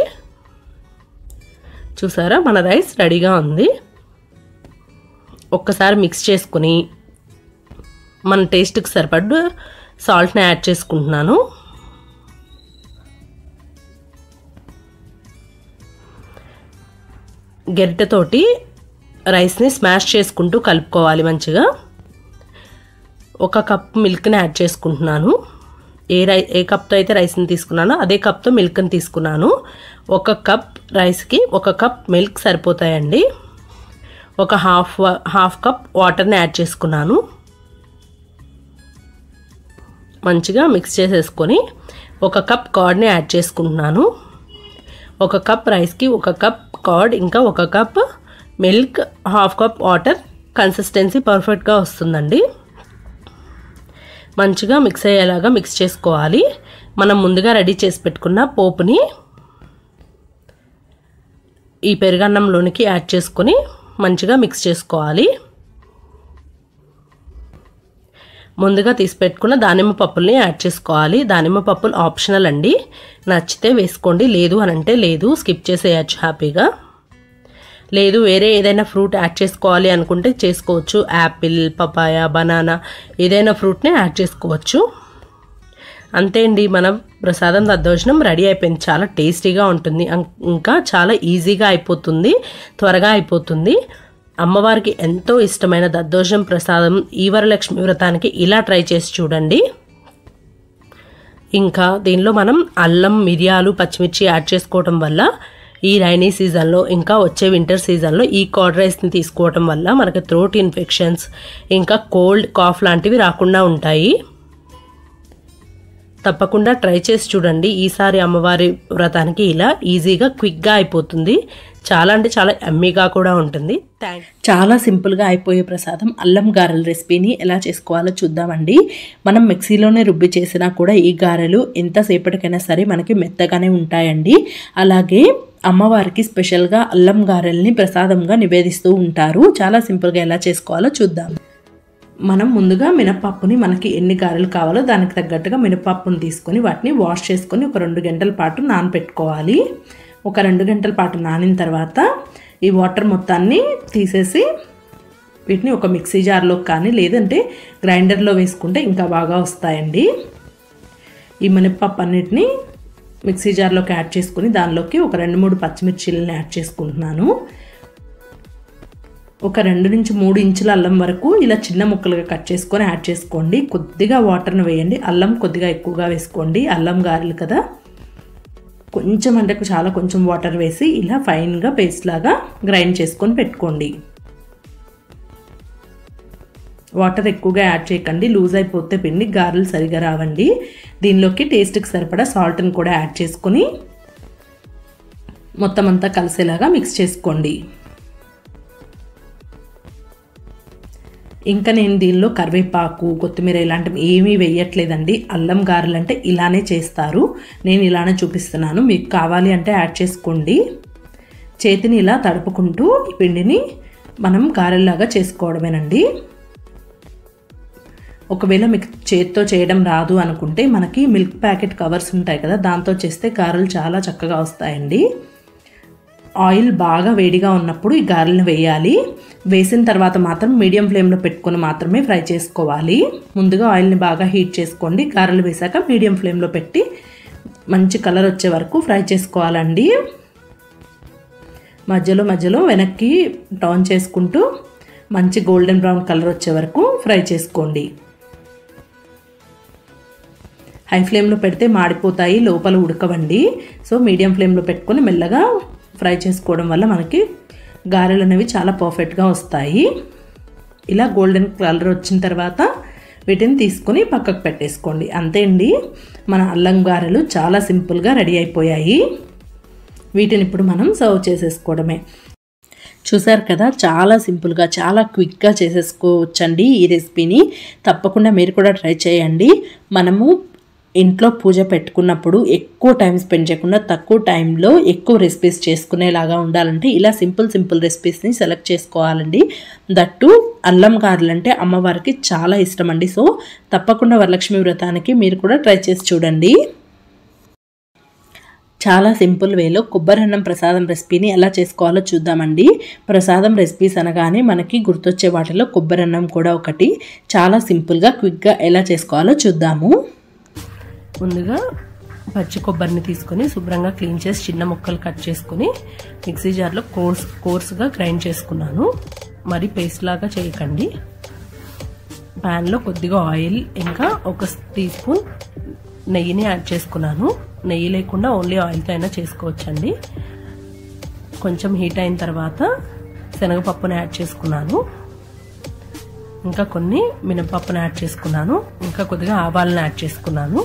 చూసారా మన రైస్ రెడీగా ఉంది ఒక్కసారి మిక్స్ చేసుకుని మన టేస్ట్కి సరిపడ్డ సాల్ట్ని యాడ్ చేసుకుంటున్నాను గెరిటతోటి రైస్ని స్మాష్ చేసుకుంటూ కలుపుకోవాలి మంచిగా ఒక కప్ మిల్క్ని యాడ్ చేసుకుంటున్నాను ఏ రై ఏ కప్తో అయితే రైస్ని తీసుకున్నానో అదే కప్తో మిల్క్ని తీసుకున్నాను ఒక కప్ రైస్కి ఒక కప్ మిల్క్ సరిపోతాయండి ఒక హాఫ్ హాఫ్ కప్ వాటర్ని యాడ్ చేసుకున్నాను మంచిగా మిక్స్ చేసేసుకొని ఒక కప్ కార్డ్ని యాడ్ చేసుకుంటున్నాను ఒక కప్ రైస్కి ఒక కప్ కార్డ్ ఇంకా ఒక cup milk half cup water consistency పర్ఫెక్ట్గా వస్తుందండి మంచిగా మిక్స్ అయ్యేలాగా మిక్స్ చేసుకోవాలి మనం ముందుగా రెడీ చేసి పెట్టుకున్న పోపుని ఈ పెరుగన్నంలోనికి యాడ్ చేసుకొని మంచిగా మిక్స్ చేసుకోవాలి ముందుగా తీసి పెట్టుకున్న దానిమ్మ పప్పుల్ని యాడ్ చేసుకోవాలి దానిమ్మ పప్పులు ఆప్షనల్ అండి నచ్చితే వేసుకోండి లేదు అని అంటే లేదు స్కిప్ చేసేయచ్చు హ్యాపీగా లేదు వేరే ఏదైనా ఫ్రూట్ యాడ్ చేసుకోవాలి అనుకుంటే చేసుకోవచ్చు యాపిల్ పపాయ బనానా ఏదైనా ఫ్రూట్ని యాడ్ చేసుకోవచ్చు అంతే అండి మన ప్రసాదం దద్దోజనం రెడీ అయిపోయింది చాలా టేస్టీగా ఉంటుంది ఇంకా చాలా ఈజీగా అయిపోతుంది త్వరగా అయిపోతుంది అమ్మవారికి ఎంతో ఇష్టమైన దద్దోజనం ప్రసాదం ఈ వరలక్ష్మి వ్రతానికి ఇలా ట్రై చేసి చూడండి ఇంకా దీనిలో మనం అల్లం మిరియాలు పచ్చిమిర్చి యాడ్ చేసుకోవటం వల్ల ఈ రైనీ సీజన్లో ఇంకా వచ్చే వింటర్ సీజన్లో ఈ కార్డ్ రైస్ని తీసుకోవటం వల్ల మనకి థ్రోట్ ఇన్ఫెక్షన్స్ ఇంకా కోల్డ్ కాఫ్ లాంటివి రాకుండా ఉంటాయి తప్పకుండా ట్రై చేసి చూడండి ఈసారి అమ్మవారి వ్రతానికి ఇలా ఈజీగా క్విక్గా అయిపోతుంది చాలా అంటే చాలా ఎమ్మీగా కూడా ఉంటుంది థ్యాంక్ చాలా సింపుల్గా అయిపోయే ప్రసాదం అల్లం గారెల రెసిపీని ఎలా చేసుకోవాలో చూద్దామండి మనం మిక్సీలోనే రుబ్బి చేసినా కూడా ఈ గారెలు ఎంతసేపటికైనా సరే మనకి మెత్తగానే ఉంటాయండి అలాగే అమ్మవారికి స్పెషల్గా అల్లం గారెల్ని ప్రసాదంగా నివేదిస్తూ ఉంటారు చాలా సింపుల్గా ఎలా చేసుకోవాలో చూద్దాం మనం ముందుగా మినపప్పుని మనకి ఎన్ని గారెలు కావాలో దానికి తగ్గట్టుగా మినపప్పుని తీసుకొని వాటిని వాష్ చేసుకొని ఒక రెండు గంటల పాటు నానబెట్టుకోవాలి ఒక రెండు గంటల పాటు నానిన తర్వాత ఈ వాటర్ మొత్తాన్ని తీసేసి వీటిని ఒక మిక్సీ జార్లో కానీ లేదంటే గ్రైండర్లో వేసుకుంటే ఇంకా బాగా వస్తాయండి ఈ మినపప్పు అన్నిటిని మిక్సీ జార్లోకి యాడ్ చేసుకుని దానిలోకి ఒక రెండు మూడు పచ్చిమిర్చీలను యాడ్ చేసుకుంటున్నాను ఒక రెండు నుంచి మూడు ఇంచుల అల్లం వరకు ఇలా చిన్న ముక్కలుగా కట్ చేసుకొని యాడ్ చేసుకోండి కొద్దిగా వాటర్ను వేయండి అల్లం కొద్దిగా ఎక్కువగా వేసుకోండి అల్లం గారెలు కదా కొంచెం అంటే చాలా కొంచెం వాటర్ వేసి ఇలా ఫైన్గా పేస్ట్ లాగా గ్రైండ్ చేసుకొని పెట్టుకోండి వాటర్ ఎక్కువగా యాడ్ చేయకండి లూజ్ అయిపోతే పిండి గారెలు సరిగా రావండి దీనిలోకి టేస్ట్కి సరిపడా సాల్ట్ని కూడా యాడ్ చేసుకొని మొత్తం అంతా కలిసేలాగా మిక్స్ చేసుకోండి ఇంకా నేను దీనిలో కరివేపాకు కొత్తిమీర ఇలాంటివి ఏమీ వేయట్లేదండి అల్లం గారెలు అంటే ఇలానే చేస్తారు నేను ఇలానే చూపిస్తున్నాను మీకు కావాలి అంటే యాడ్ చేసుకోండి చేతిని ఇలా తడుపుకుంటూ ఈ పిండిని మనం గారెల్లాగా చేసుకోవడమేనండి ఒకవేళ మీకు చేత్తో చేయడం రాదు అనుకుంటే మనకి మిల్క్ ప్యాకెట్ కవర్స్ ఉంటాయి కదా దాంతో చేస్తే గారెలు చాలా చక్కగా వస్తాయండి ఆయిల్ బాగా వేడిగా ఉన్నప్పుడు ఈ గారెలను వేయాలి వేసిన తర్వాత మాత్రం మీడియం ఫ్లేమ్లో పెట్టుకొని మాత్రమే ఫ్రై చేసుకోవాలి ముందుగా ఆయిల్ని బాగా హీట్ చేసుకోండి గారెలు వేసాక మీడియం ఫ్లేమ్లో పెట్టి మంచి కలర్ వచ్చే వరకు ఫ్రై చేసుకోవాలండి మధ్యలో మధ్యలో వెనక్కి టర్న్ చేసుకుంటూ మంచి గోల్డెన్ బ్రౌన్ కలర్ వచ్చే వరకు ఫ్రై చేసుకోండి హై ఫ్లేమ్లో పెడితే మాడిపోతాయి లోపల ఉడకవండి సో మీడియం ఫ్లేమ్లో పెట్టుకొని మెల్లగా ఫ్రై చేసుకోవడం వల్ల మనకి గారెలు అనేవి చాలా పర్ఫెక్ట్గా వస్తాయి ఇలా గోల్డెన్ కలర్ వచ్చిన తర్వాత వీటిని తీసుకొని పక్కకు పెట్టేసుకోండి అంతే అండి మన అల్లం గారెలు చాలా సింపుల్గా రెడీ అయిపోయాయి వీటిని ఇప్పుడు మనం సర్వ్ చేసేసుకోవడమే చూసారు కదా చాలా సింపుల్గా చాలా క్విక్గా చేసేసుకోవచ్చండి ఈ రెసిపీని తప్పకుండా మీరు కూడా ట్రై చేయండి మనము ఇంట్లో పూజ పెట్టుకున్నప్పుడు ఎక్కువ టైం స్పెండ్ చేయకుండా తక్కువ టైంలో ఎక్కువ రెసిపీస్ చేసుకునేలాగా ఉండాలంటే ఇలా సింపుల్ సింపుల్ రెసిపీస్ని సెలెక్ట్ చేసుకోవాలండి దట్టు అల్లం గారెలు అంటే అమ్మవారికి చాలా ఇష్టం అండి సో తప్పకుండా వరలక్ష్మి వ్రతానికి మీరు కూడా ట్రై చేసి చూడండి చాలా సింపుల్ వేలో కొబ్బరి అన్నం ప్రసాదం రెసిపీని ఎలా చేసుకోవాలో చూద్దామండి ప్రసాదం రెసిపీస్ అనగానే మనకి గుర్తొచ్చే వాటిలో కొబ్బరి అన్నం కూడా ఒకటి చాలా సింపుల్గా క్విక్గా ఎలా చేసుకోవాలో చూద్దాము ముందుగా పచ్చి కొబ్బరిని తీసుకొని శుభ్రంగా క్లీన్ చేసి చిన్న ముక్కలు కట్ చేసుకుని మిక్సీ జార్లో కోర్స్ కోర్సుగా గ్రైండ్ చేసుకున్నాను మరి పేస్ట్ లాగా చేయకండి ప్యాన్లో కొద్దిగా ఆయిల్ ఇంకా ఒక టీ స్పూన్ నెయ్యిని యాడ్ చేసుకున్నాను నెయ్యి లేకుండా ఓన్లీ ఆయిల్తో అయినా చేసుకోవచ్చండి కొంచెం హీట్ అయిన తర్వాత శనగపప్పుని యాడ్ చేసుకున్నాను ఇంకా కొన్ని మినపప్పును యాడ్ చేసుకున్నాను ఇంకా కొద్దిగా ఆవాలను యాడ్ చేసుకున్నాను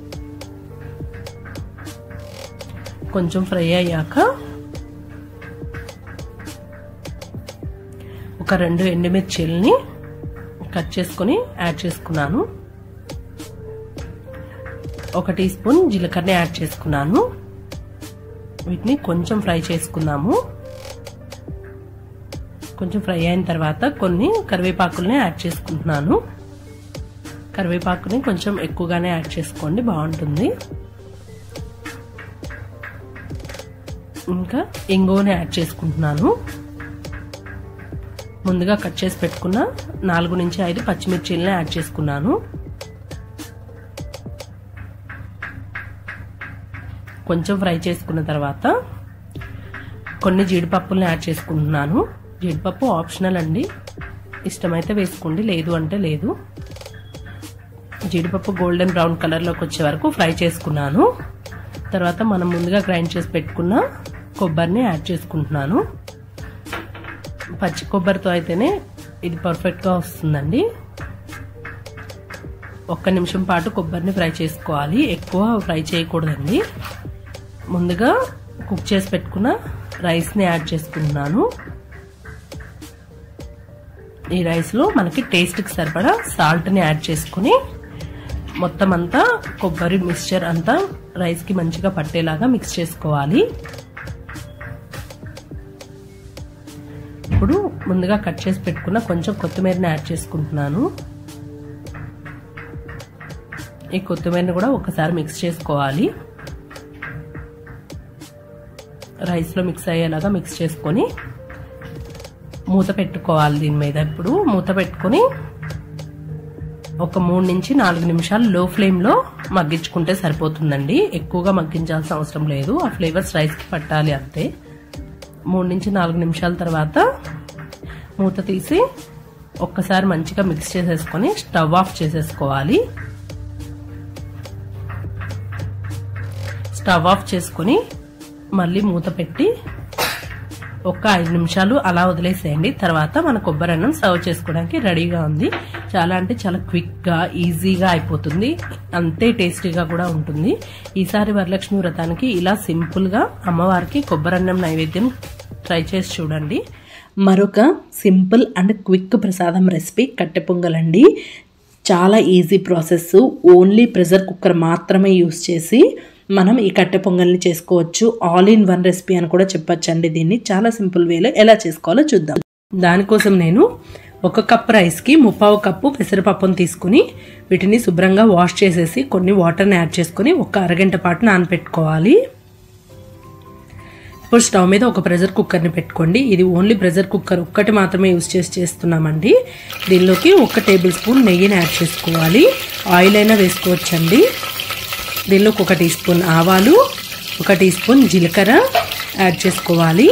కొంచెం ఫ్రై అయ్యాక ఒక రెండు ఎండుమిర్చీలని కట్ చేసుకొని యాడ్ చేసుకున్నాను ఒక టీ స్పూన్ జీలకర్ర యాడ్ చేసుకున్నాను వీటిని కొంచెం ఫ్రై చేసుకుందాము కొంచెం ఫ్రై అయిన తర్వాత కొన్ని కరివేపాకుల్ని యాడ్ చేసుకుంటున్నాను కరివేపాకుని కొంచెం ఎక్కువగానే యాడ్ చేసుకోండి బాగుంటుంది ఇంకా ఇంగువని యాడ్ చేసుకుంటున్నాను ముందుగా కట్ చేసి పెట్టుకున్న నాలుగు నుంచి ఐదు పచ్చిమిర్చీలని యాడ్ చేసుకున్నాను కొంచెం ఫ్రై చేసుకున్న తర్వాత కొన్ని జీడిపప్పులను యాడ్ చేసుకుంటున్నాను జీడిపప్పు ఆప్షనల్ అండి ఇష్టమైతే వేసుకోండి లేదు అంటే లేదు జీడిపప్పు గోల్డెన్ బ్రౌన్ కలర్లోకి వచ్చే వరకు ఫ్రై చేసుకున్నాను తర్వాత మనం ముందుగా గ్రైండ్ చేసి పెట్టుకున్న కొబ్బరిని యాడ్ చేసుకుంటున్నాను పచ్చి కొబ్బరితో అయితేనే ఇది పర్ఫెక్ట్గా వస్తుందండి ఒక్క నిమిషం పాటు కొబ్బరిని ఫ్రై చేసుకోవాలి ఎక్కువ ఫ్రై చేయకూడదండి ముందుగా కుక్ చేసి పెట్టుకున్న రైస్ని యాడ్ చేసుకుంటున్నాను ఈ రైస్లో మనకి టేస్ట్కి సరిపడా సాల్ట్ని యాడ్ చేసుకుని మొత్తం అంతా కొబ్బరి మిక్స్చర్ అంతా రైస్కి మంచిగా పట్టేలాగా మిక్స్ చేసుకోవాలి ఇప్పుడు ముందుగా కట్ చేసి పెట్టుకున్న కొంచెం కొత్తిమీరని యాడ్ చేసుకుంటున్నాను ఈ కొత్తిమీరని కూడా ఒకసారి మిక్స్ చేసుకోవాలి రైస్లో మిక్స్ అయ్యేలాగా మిక్స్ చేసుకొని మూత పెట్టుకోవాలి దీని మీద ఇప్పుడు మూత పెట్టుకొని ఒక మూడు నుంచి నాలుగు నిమిషాలు లో ఫ్లేమ్లో మగ్గించుకుంటే సరిపోతుందండి ఎక్కువగా మగ్గించాల్సిన అవసరం లేదు ఆ ఫ్లేవర్స్ రైస్కి పట్టాలి అంతే మూడు నుంచి నాలుగు నిమిషాల తర్వాత మూత తీసి ఒక్కసారి మంచిగా మిక్స్ చేసేసుకొని స్టవ్ ఆఫ్ చేసేసుకోవాలి స్టవ్ ఆఫ్ చేసుకొని మళ్ళీ మూత పెట్టి ఒక ఐదు నిమిషాలు అలా వదిలేసేయండి తర్వాత మన కొబ్బరి అన్నం సర్వ్ చేసుకోవడానికి రెడీగా ఉంది చాలా అంటే చాలా క్విక్గా ఈజీగా అయిపోతుంది అంతే టేస్టీగా కూడా ఉంటుంది ఈసారి వరలక్ష్మి వ్రతానికి ఇలా సింపుల్గా అమ్మవారికి కొబ్బరి అన్నం నైవేద్యం ట్రై చేసి చూడండి మరొక simple and quick prasadam recipe కట్టె పొంగలండి చాలా easy process only pressure cooker మాత్రమే యూస్ చేసి మనం ఈ కట్టె పొంగల్ని చేసుకోవచ్చు ఆల్ ఇన్ వన్ రెసిపీ అని కూడా చెప్పొచ్చండి దీన్ని చాలా సింపుల్ వేలో ఎలా చేసుకోవాలో చూద్దాం దానికోసం నేను ఒక కప్ రైస్కి ముప్పావు కప్పు పెసరపప్పును తీసుకుని వీటిని శుభ్రంగా వాష్ చేసేసి కొన్ని వాటర్ని యాడ్ చేసుకొని ఒక అరగంట పాటు నానపెట్టుకోవాలి ఇప్పుడు స్టవ్ మీద ఒక ప్రెషర్ కుక్కర్ని పెట్టుకోండి ఇది ఓన్లీ ప్రెషర్ కుక్కర్ ఒక్కటి మాత్రమే యూస్ చేసి చేస్తున్నామండి దీనిలోకి ఒక టేబుల్ స్పూన్ నెయ్యిని యాడ్ చేసుకోవాలి ఆయిల్ అయినా వేసుకోవచ్చండి దీనిలోకి ఒక టీ స్పూన్ ఆవాలు ఒక టీ స్పూన్ జీలకర్ర యాడ్ చేసుకోవాలి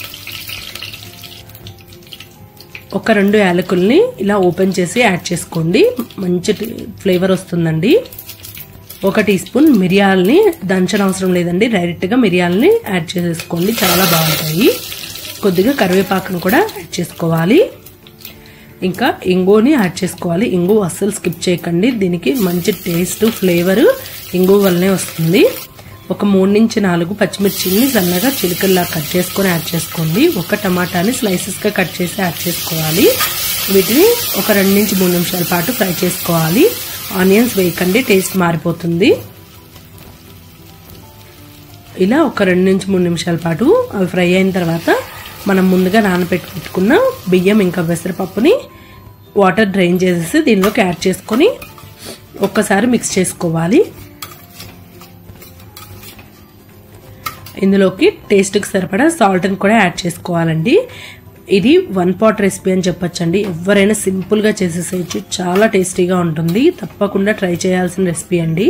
ఒక రెండు యాలకుల్ని ఇలా ఓపెన్ చేసి యాడ్ చేసుకోండి మంచి ఫ్లేవర్ వస్తుందండి ఒక టీ స్పూన్ మిరియాలని దంచడం అవసరం లేదండి డైరెక్ట్గా మిరియాలని యాడ్ చేసేసుకోండి చాలా బాగుంటాయి కొద్దిగా కరివేపాకును కూడా యాడ్ చేసుకోవాలి ఇంకా ఇంగుని యాడ్ చేసుకోవాలి ఇంగు అస్సలు స్కిప్ చేయకండి దీనికి మంచి టేస్ట్ ఫ్లేవర్ ఇంగు వల్లనే వస్తుంది ఒక మూడు నుంచి నాలుగు పచ్చిమిర్చిని సన్నగా చిలుకల్లా కట్ చేసుకొని యాడ్ చేసుకోండి ఒక టమాటాని స్లైసెస్గా కట్ చేసి యాడ్ చేసుకోవాలి వీటిని ఒక రెండు నుంచి మూడు నిమిషాల పాటు ఫ్రై చేసుకోవాలి ఆనియన్స్ వేయకండి టేస్ట్ మారిపోతుంది ఇలా ఒక రెండు నుంచి మూడు నిమిషాల పాటు అవి ఫ్రై అయిన తర్వాత మనం ముందుగా నానబెట్టుకున్న బియ్యం ఇంకా పెసరపప్పుని వాటర్ డ్రైన్ చేసేసి దీనిలోకి యాడ్ చేసుకొని ఒక్కసారి మిక్స్ చేసుకోవాలి ఇందులోకి టేస్ట్కి సరిపడా సాల్ట్ని కూడా యాడ్ చేసుకోవాలండి ఇది వన్ పాట్ రెసిపీ అని చెప్పొచ్చండి ఎవరైనా సింపుల్గా చేసేసేయచ్చు చాలా టేస్టీగా ఉంటుంది తప్పకుండా ట్రై చేయాల్సిన రెసిపీ అండి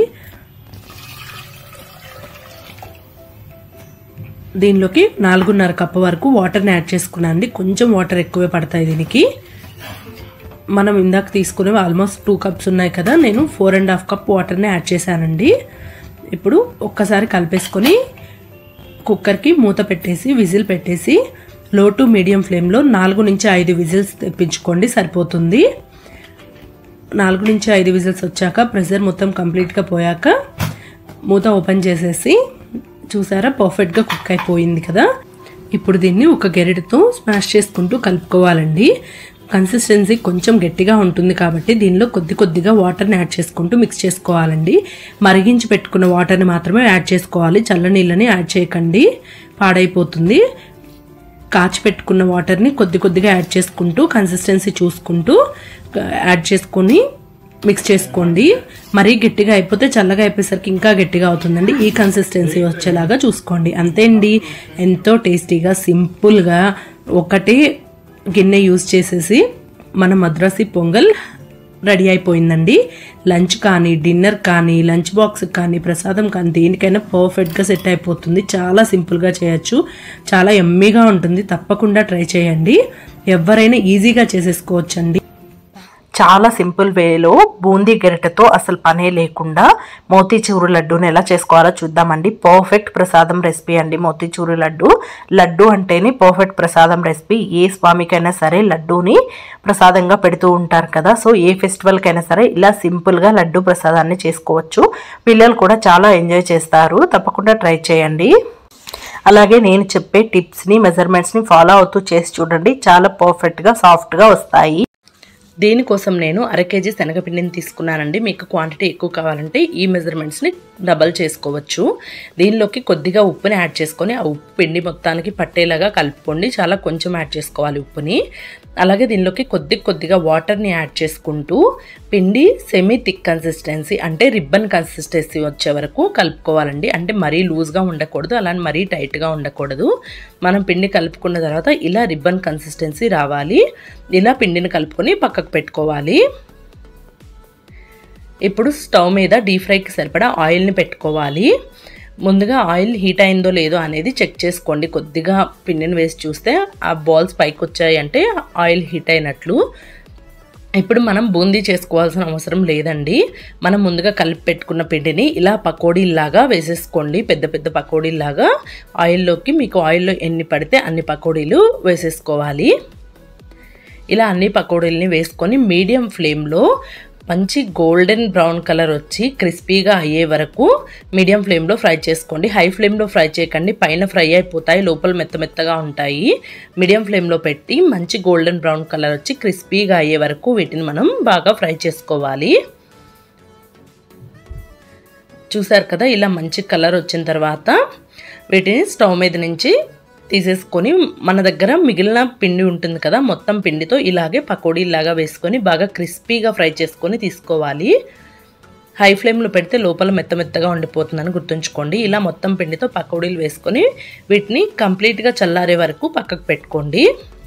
దీనిలోకి నాలుగున్నర కప్పు వరకు వాటర్ని యాడ్ చేసుకున్నాను అండి కొంచెం వాటర్ ఎక్కువే పడతాయి దీనికి మనం ఇందాక తీసుకునేవి ఆల్మోస్ట్ టూ కప్స్ ఉన్నాయి కదా నేను ఫోర్ అండ్ హాఫ్ కప్ వాటర్ని యాడ్ చేశానండి ఇప్పుడు ఒక్కసారి కలిపేసుకొని కుక్కర్కి మూత పెట్టేసి విజిల్ పెట్టేసి లో టు మీడియం ఫ్లేమ్లో నాలుగు నుంచి ఐదు విజిల్స్ తెప్పించుకోండి సరిపోతుంది నాలుగు నుంచి ఐదు విజిల్స్ వచ్చాక ప్రెషర్ మొత్తం కంప్లీట్గా పోయాక మూత ఓపెన్ చేసేసి చూసారా పర్ఫెక్ట్గా కుక్ అయిపోయింది కదా ఇప్పుడు దీన్ని ఒక గెరిటతో స్మాష్ చేసుకుంటూ కలుపుకోవాలండి కన్సిస్టెన్సీ కొంచెం గట్టిగా ఉంటుంది కాబట్టి దీనిలో కొద్ది కొద్దిగా వాటర్ని యాడ్ చేసుకుంటూ మిక్స్ చేసుకోవాలండి మరిగించి పెట్టుకున్న వాటర్ని మాత్రమే యాడ్ చేసుకోవాలి చల్ల నీళ్ళని యాడ్ చేయకండి పాడైపోతుంది కాచి పెట్టుకున్న వాటర్ని కొద్ది కొద్దిగా యాడ్ చేసుకుంటూ కన్సిస్టెన్సీ చూసుకుంటూ యాడ్ చేసుకొని మిక్స్ చేసుకోండి మరీ గట్టిగా అయిపోతే చల్లగా అయిపోయేసరికి ఇంకా గట్టిగా అవుతుందండి ఈ కన్సిస్టెన్సీ వచ్చేలాగా చూసుకోండి అంతే అండి ఎంతో టేస్టీగా సింపుల్గా ఒకటే గిన్నె యూజ్ చేసేసి మన మద్రాసి పొంగల్ రెడీ అయిపోయిందండి లంచ్ కానీ డిన్నర్ కానీ లంచ్ బాక్స్ కానీ ప్రసాదం కానీ దేనికైనా పర్ఫెక్ట్గా సెట్ అయిపోతుంది చాలా సింపుల్గా చేయొచ్చు చాలా ఎమ్మీగా ఉంటుంది తప్పకుండా ట్రై చేయండి ఎవరైనా ఈజీగా చేసేసుకోవచ్చండి చాలా సింపుల్ వేలో బూందీ గరిటెతో అసలు పనే లేకుండా మోతీచూరు లడ్డూని ఎలా చేసుకోవాలో చూద్దామండి పర్ఫెక్ట్ ప్రసాదం రెసిపీ అండి మోతీచూరు లడ్డు లడ్డు అంటేనే పర్ఫెక్ట్ ప్రసాదం రెసిపీ ఏ స్వామికైనా సరే లడ్డూని ప్రసాదంగా పెడుతూ ఉంటారు కదా సో ఏ ఫెస్టివల్కైనా సరే ఇలా సింపుల్గా లడ్డు ప్రసాదాన్ని చేసుకోవచ్చు పిల్లలు కూడా చాలా ఎంజాయ్ చేస్తారు తప్పకుండా ట్రై చేయండి అలాగే నేను చెప్పే టిప్స్ని మెజర్మెంట్స్ని ఫాలో అవుతూ చేసి చూడండి చాలా పర్ఫెక్ట్గా సాఫ్ట్గా వస్తాయి దీనికోసం నేను అర కేజీ శనగపిండిని తీసుకున్నానండి మీకు క్వాంటిటీ ఎక్కువ కావాలంటే ఈ మెజర్మెంట్స్ని డబల్ చేసుకోవచ్చు దీనిలోకి కొద్దిగా ఉప్పుని యాడ్ చేసుకొని ఆ ఉప్పు పిండి మొత్తానికి పట్టేలాగా కలుపుకోండి చాలా కొంచెం యాడ్ చేసుకోవాలి ఉప్పుని అలాగే దీనిలోకి కొద్ది కొద్దిగా వాటర్ని యాడ్ చేసుకుంటూ పిండి సెమీ థిక్ కన్సిస్టెన్సీ అంటే రిబ్బన్ కన్సిస్టెన్సీ వచ్చే వరకు కలుపుకోవాలండి అంటే మరీ లూజ్గా ఉండకూడదు అలానే మరీ టైట్గా ఉండకూడదు మనం పిండి కలుపుకున్న తర్వాత ఇలా రిబ్బన్ కన్సిస్టెన్సీ రావాలి ఇలా పిండిని కలుపుకొని పక్కకు పెట్టుకోవాలి ఇప్పుడు స్టవ్ మీద డీప్ ఫ్రైకి సరిపడా ఆయిల్ని పెట్టుకోవాలి ముందుగా ఆయిల్ హీట్ అయిందో లేదో అనేది చెక్ చేసుకోండి కొద్దిగా పిండిని వేసి చూస్తే ఆ బాల్స్ పైకి వచ్చాయి అంటే ఆయిల్ హీట్ అయినట్లు ఇప్పుడు మనం బూందీ చేసుకోవాల్సిన అవసరం లేదండి మనం ముందుగా కలిపి పెట్టుకున్న పిండిని ఇలా పకోడీల్లాగా వేసేసుకోండి పెద్ద పెద్ద పకోడీల్లాగా ఆయిల్లోకి మీకు ఆయిల్లో ఎన్ని పడితే అన్ని పకోడీలు వేసేసుకోవాలి ఇలా అన్ని పకోడీలని వేసుకొని మీడియం ఫ్లేమ్లో మంచి గోల్డెన్ బ్రౌన్ కలర్ వచ్చి క్రిస్పీగా అయ్యే వరకు మీడియం ఫ్లేమ్లో ఫ్రై చేసుకోండి హై ఫ్లేమ్లో ఫ్రై చేయకండి పైన ఫ్రై అయిపోతాయి లోపల మెత్త మెత్తగా ఉంటాయి మీడియం ఫ్లేమ్లో పెట్టి మంచి గోల్డెన్ బ్రౌన్ కలర్ వచ్చి క్రిస్పీగా అయ్యే వరకు వీటిని మనం బాగా ఫ్రై చేసుకోవాలి చూసారు కదా ఇలా మంచి కలర్ వచ్చిన తర్వాత వీటిని స్టవ్ మీద నుంచి తీసేసుకొని మన దగ్గర మిగిలిన పిండి ఉంటుంది కదా మొత్తం పిండితో ఇలాగే పకోడీలాగా వేసుకొని బాగా క్రిస్పీగా ఫ్రై చేసుకొని తీసుకోవాలి హై ఫ్లేమ్లో పెడితే లోపల మెత్త మెత్తగా ఉండిపోతుందని గుర్తుంచుకోండి ఇలా మొత్తం పిండితో పకోడీలు వేసుకొని వీటిని కంప్లీట్గా చల్లారే వరకు పక్కకు పెట్టుకోండి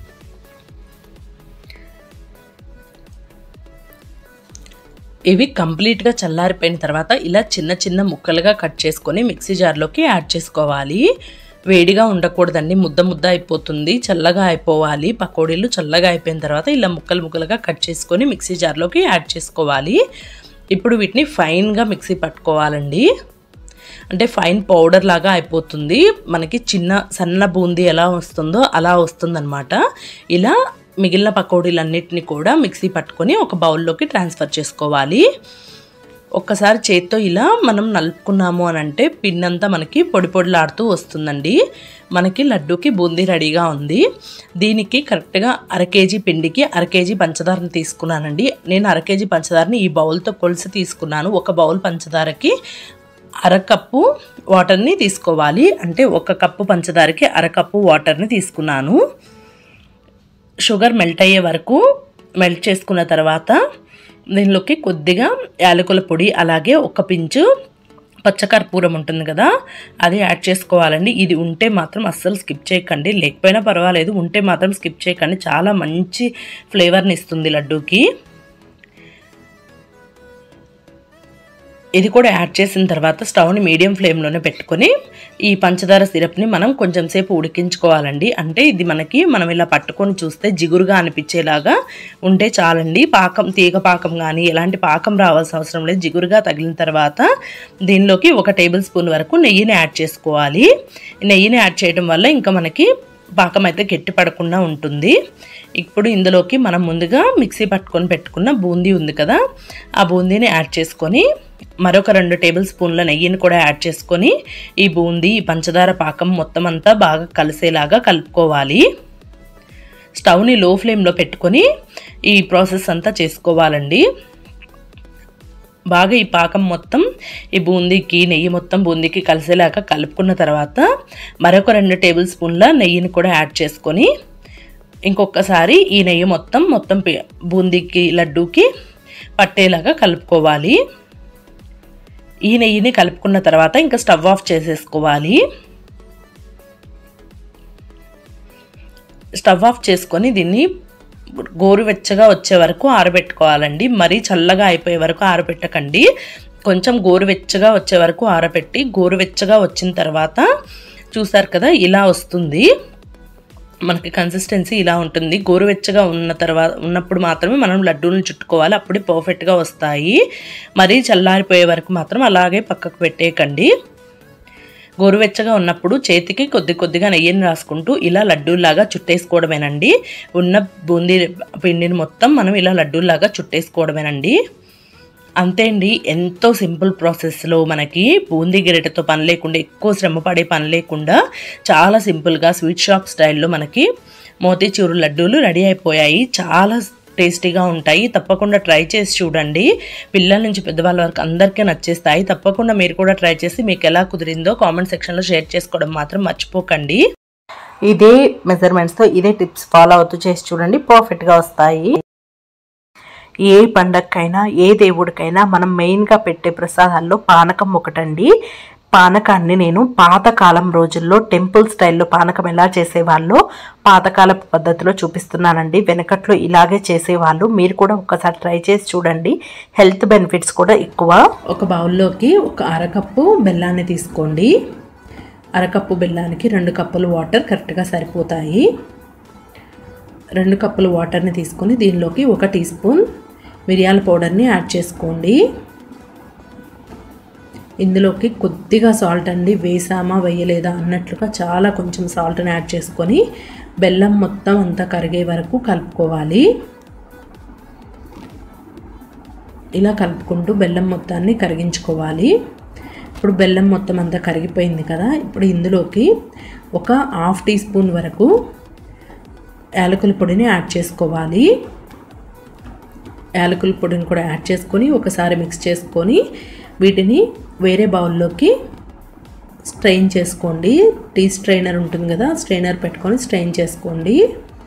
ఇవి కంప్లీట్గా చల్లారిపోయిన తర్వాత ఇలా చిన్న చిన్న ముక్కలుగా కట్ చేసుకొని మిక్సీ జార్లోకి యాడ్ చేసుకోవాలి వేడిగా ఉండకూడదండి ముద్ద ముద్ద అయిపోతుంది చల్లగా అయిపోవాలి పకోడీలు చల్లగా అయిపోయిన తర్వాత ఇలా ముక్కలు ముక్కలుగా కట్ చేసుకొని మిక్సీ జార్లోకి యాడ్ చేసుకోవాలి ఇప్పుడు వీటిని ఫైన్గా మిక్సీ పట్టుకోవాలండి అంటే ఫైన్ పౌడర్ లాగా అయిపోతుంది మనకి చిన్న సన్న బూందీ ఎలా వస్తుందో అలా వస్తుందన్నమాట ఇలా మిగిలిన పకోడీలన్నిటిని కూడా మిక్సీ పట్టుకొని ఒక బౌల్లోకి ట్రాన్స్ఫర్ చేసుకోవాలి ఒక్కసారి చేత్తో ఇలా మనం నలుపుకున్నాము అని అంటే పిన్నంతా మనకి పొడి పొడిలాడుతూ వస్తుందండి మనకి లడ్డూకి బూందీ రెడీగా ఉంది దీనికి కరెక్ట్గా అర కేజీ పిండికి అర కేజీ పంచదారని తీసుకున్నానండి నేను అర కేజీ పంచదారని ఈ బౌల్తో కొలిసి తీసుకున్నాను ఒక బౌల్ పంచదారకి అరకప్పు వాటర్ని తీసుకోవాలి అంటే ఒక కప్పు పంచదారకి అరకప్పు వాటర్ని తీసుకున్నాను షుగర్ మెల్ట్ అయ్యే వరకు మెల్ట్ చేసుకున్న తర్వాత దీనిలోకి కొద్దిగా యాలకుల పొడి అలాగే ఒక పించు పచ్చకర్పూరం ఉంటుంది కదా అది యాడ్ చేసుకోవాలండి ఇది ఉంటే మాత్రం అస్సలు స్కిప్ చేయకండి లేకపోయినా పర్వాలేదు ఉంటే మాత్రం స్కిప్ చేయకండి చాలా మంచి ఫ్లేవర్ని ఇస్తుంది లడ్డూకి ఇది కూడా యాడ్ చేసిన తర్వాత స్టవ్ని మీడియం ఫ్లేమ్లోనే పెట్టుకొని ఈ పంచదార సిరప్ని మనం కొంచెం సేపు ఉడికించుకోవాలండి అంటే ఇది మనకి మనం ఇలా పట్టుకొని చూస్తే జిగురుగా అనిపించేలాగా ఉంటే చాలండి పాకం తీగ పాకం కానీ ఎలాంటి పాకం రావాల్సిన అవసరం లేదు జిగురుగా తగిలిన తర్వాత దీనిలోకి ఒక టేబుల్ స్పూన్ వరకు నెయ్యిని యాడ్ చేసుకోవాలి నెయ్యిని యాడ్ చేయడం వల్ల ఇంకా మనకి పాకం అయితే గట్టి పడకుండా ఉంటుంది ఇప్పుడు ఇందులోకి మనం ముందుగా మిక్సీ పట్టుకొని పెట్టుకున్న బూందీ ఉంది కదా ఆ బూందీని యాడ్ చేసుకొని మరొక రెండు టేబుల్ స్పూన్ల నెయ్యిని కూడా యాడ్ చేసుకొని ఈ బూందీ ఈ పంచదార పాకం మొత్తం అంతా బాగా కలిసేలాగా కలుపుకోవాలి స్టవ్ని లో ఫ్లేమ్లో పెట్టుకొని ఈ ప్రాసెస్ అంతా చేసుకోవాలండి బాగా ఈ పాకం మొత్తం ఈ బూందీకి నెయ్యి మొత్తం బూందీకి కలిసేలాగా కలుపుకున్న తర్వాత మరొక రెండు టేబుల్ స్పూన్ల నెయ్యిని కూడా యాడ్ చేసుకొని ఇంకొకసారి ఈ నెయ్యి మొత్తం మొత్తం పి- బూందీకి లడ్డూకి పట్టేలాగా కలుపుకోవాలి ఈ నెయ్యిని కలుపుకున్న తర్వాత ఇంకా స్టవ్ ఆఫ్ చేసేసుకోవాలి స్టవ్ ఆఫ్ చేసుకొని దీన్ని గోరువెచ్చగా వచ్చే వరకు ఆరబెట్టుకోవాలండి మరీ చల్లగా అయిపోయే వరకు ఆరబెట్టకండి కొంచెం గోరువెచ్చగా వచ్చే వరకు ఆరబెట్టి గోరువెచ్చగా వచ్చిన తర్వాత చూసారు కదా ఇలా వస్తుంది మనకి కన్సిస్టెన్సీ ఇలా ఉంటుంది గోరువెచ్చగా ఉన్న తర్వాత ఉన్నప్పుడు మాత్రమే మనం లడ్డూలను చుట్టుకోవాలి అప్పుడే పర్ఫెక్ట్గా వస్తాయి మరీ చల్లారిపోయే వరకు మాత్రం అలాగే పక్కకు పెట్టేయకండి గోరువెచ్చగా ఉన్నప్పుడు చేతికి కొద్ది కొద్దిగా నెయ్యిని రాసుకుంటూ ఇలా లడ్డూలాగా చుట్టేసుకోవడమేనండి ఉన్న బూందీ పిండిని మొత్తం మనం ఇలా లడ్డూలాగా చుట్టేసుకోవడమేనండి అంతే అండి ఎంతో సింపుల్ ప్రాసెస్లో మనకి బూందీ గిరెటతో పని లేకుండా ఎక్కువ శ్రమ పడే పని లేకుండా చాలా సింపుల్గా స్వీట్ షాప్ స్టైల్లో మనకి మోతీచూరు లడ్డూలు రెడీ అయిపోయాయి చాలా టేస్టీగా ఉంటాయి తప్పకుండా ట్రై చేసి చూడండి పిల్లల నుంచి పెద్దవాళ్ళ వరకు అందరికీ నచ్చేస్తాయి తప్పకుండా మీరు కూడా ట్రై చేసి మీకు ఎలా కుదిరిందో కామెంట్ సెక్షన్లో షేర్ చేసుకోవడం మాత్రం మర్చిపోకండి ఇదే మెజర్మెంట్స్తో ఇదే టిప్స్ ఫాలో అవుతూ చేసి చూడండి పర్ఫెక్ట్గా వస్తాయి ఏ పండగకైనా ఏ దేవుడికైనా మనం మెయిన్గా పెట్టే ప్రసాదాల్లో పానకం ఒకటండి పానకాన్ని నేను పాతకాలం రోజుల్లో టెంపుల్ స్టైల్లో పానకం ఎలా చేసేవాళ్ళో పాతకాలపు పద్ధతిలో చూపిస్తున్నానండి వెనకట్లో ఇలాగే చేసేవాళ్ళు మీరు కూడా ఒకసారి ట్రై చేసి చూడండి హెల్త్ బెనిఫిట్స్ కూడా ఎక్కువ ఒక బౌల్లోకి ఒక అరకప్పు బెల్లాన్ని తీసుకోండి అరకప్పు బెల్లానికి రెండు కప్పులు వాటర్ కరెక్ట్గా సరిపోతాయి రెండు కప్పులు వాటర్ని తీసుకొని దీనిలోకి ఒక టీ స్పూన్ మిరియాల పౌడర్ని యాడ్ చేసుకోండి ఇందులోకి కొద్దిగా సాల్ట్ అండి వేసామా వేయలేదా అన్నట్లుగా చాలా కొంచెం సాల్ట్ని యాడ్ చేసుకొని బెల్లం మొత్తం అంతా కరిగే వరకు కలుపుకోవాలి ఇలా కలుపుకుంటూ బెల్లం మొత్తాన్ని కరిగించుకోవాలి ఇప్పుడు బెల్లం మొత్తం అంతా కరిగిపోయింది కదా ఇప్పుడు ఇందులోకి ఒక హాఫ్ టీ స్పూన్ వరకు యాలకుల పొడిని యాడ్ చేసుకోవాలి యాలకుల పొడిని కూడా యాడ్ చేసుకొని ఒకసారి మిక్స్ చేసుకొని వీటిని వేరే బౌల్లోకి స్ట్రెయిన్ చేసుకోండి టీ స్ట్రైనర్ ఉంటుంది కదా స్ట్రైనర్ పెట్టుకొని స్ట్రెయిన్ చేసుకోండి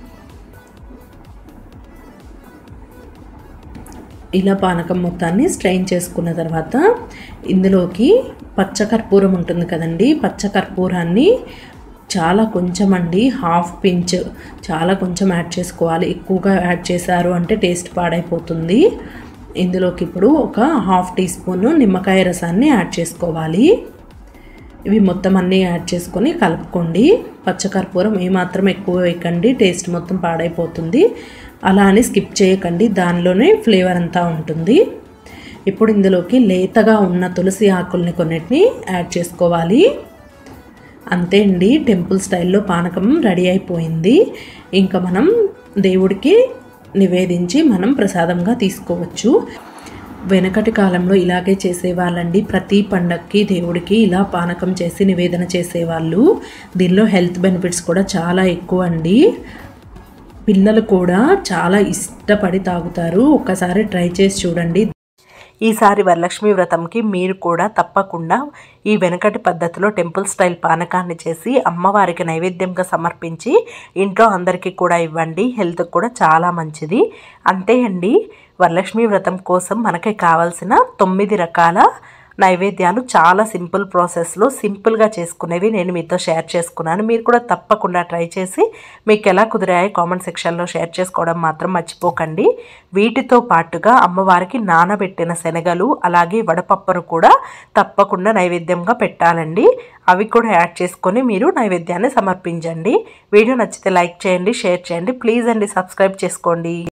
ఇలా పానకం మొత్తాన్ని స్ట్రెయిన్ చేసుకున్న తర్వాత ఇందులోకి పచ్చకర్పూరం ఉంటుంది కదండి పచ్చకర్పూరాన్ని చాలా కొంచెం అండి హాఫ్ పించ్ చాలా కొంచెం యాడ్ చేసుకోవాలి ఎక్కువగా యాడ్ చేశారు అంటే టేస్ట్ పాడైపోతుంది ఇందులోకి ఇప్పుడు ఒక హాఫ్ టీ స్పూన్ నిమ్మకాయ రసాన్ని యాడ్ చేసుకోవాలి ఇవి మొత్తం అన్నీ యాడ్ చేసుకొని కలుపుకోండి పచ్చకర్పూరం ఏమాత్రం ఎక్కువ వేయకండి టేస్ట్ మొత్తం పాడైపోతుంది అలా అని స్కిప్ చేయకండి దానిలోనే ఫ్లేవర్ అంతా ఉంటుంది ఇప్పుడు ఇందులోకి లేతగా ఉన్న తులసి ఆకుల్ని కొన్నిటిని యాడ్ చేసుకోవాలి అంతే అండి టెంపుల్ స్టైల్లో పానకం రెడీ అయిపోయింది ఇంకా మనం దేవుడికి నివేదించి మనం ప్రసాదంగా తీసుకోవచ్చు వెనకటి కాలంలో ఇలాగే చేసేవాళ్ళండి ప్రతి పండక్కి దేవుడికి ఇలా పానకం చేసి నివేదన చేసేవాళ్ళు దీనిలో హెల్త్ బెనిఫిట్స్ కూడా చాలా ఎక్కువ అండి పిల్లలు కూడా చాలా ఇష్టపడి తాగుతారు ఒక్కసారి ట్రై చేసి చూడండి ఈసారి వరలక్ష్మి వ్రతంకి మీరు కూడా తప్పకుండా ఈ వెనకటి పద్ధతిలో టెంపుల్ స్టైల్ పానకాన్ని చేసి అమ్మవారికి నైవేద్యంగా సమర్పించి ఇంట్లో అందరికీ కూడా ఇవ్వండి హెల్త్ కూడా చాలా మంచిది అంతే అండి వరలక్ష్మి వ్రతం కోసం మనకి కావాల్సిన తొమ్మిది రకాల నైవేద్యాలు చాలా సింపుల్ ప్రాసెస్లో సింపుల్గా చేసుకునేవి నేను మీతో షేర్ చేసుకున్నాను మీరు కూడా తప్పకుండా ట్రై చేసి మీకు ఎలా కుదిరాయో కామెంట్ సెక్షన్లో షేర్ చేసుకోవడం మాత్రం మర్చిపోకండి వీటితో పాటుగా అమ్మవారికి నానబెట్టిన శనగలు అలాగే వడపప్పును కూడా తప్పకుండా నైవేద్యంగా పెట్టాలండి అవి కూడా యాడ్ చేసుకొని మీరు నైవేద్యాన్ని సమర్పించండి వీడియో నచ్చితే లైక్ చేయండి షేర్ చేయండి ప్లీజ్ అండి సబ్స్క్రైబ్ చేసుకోండి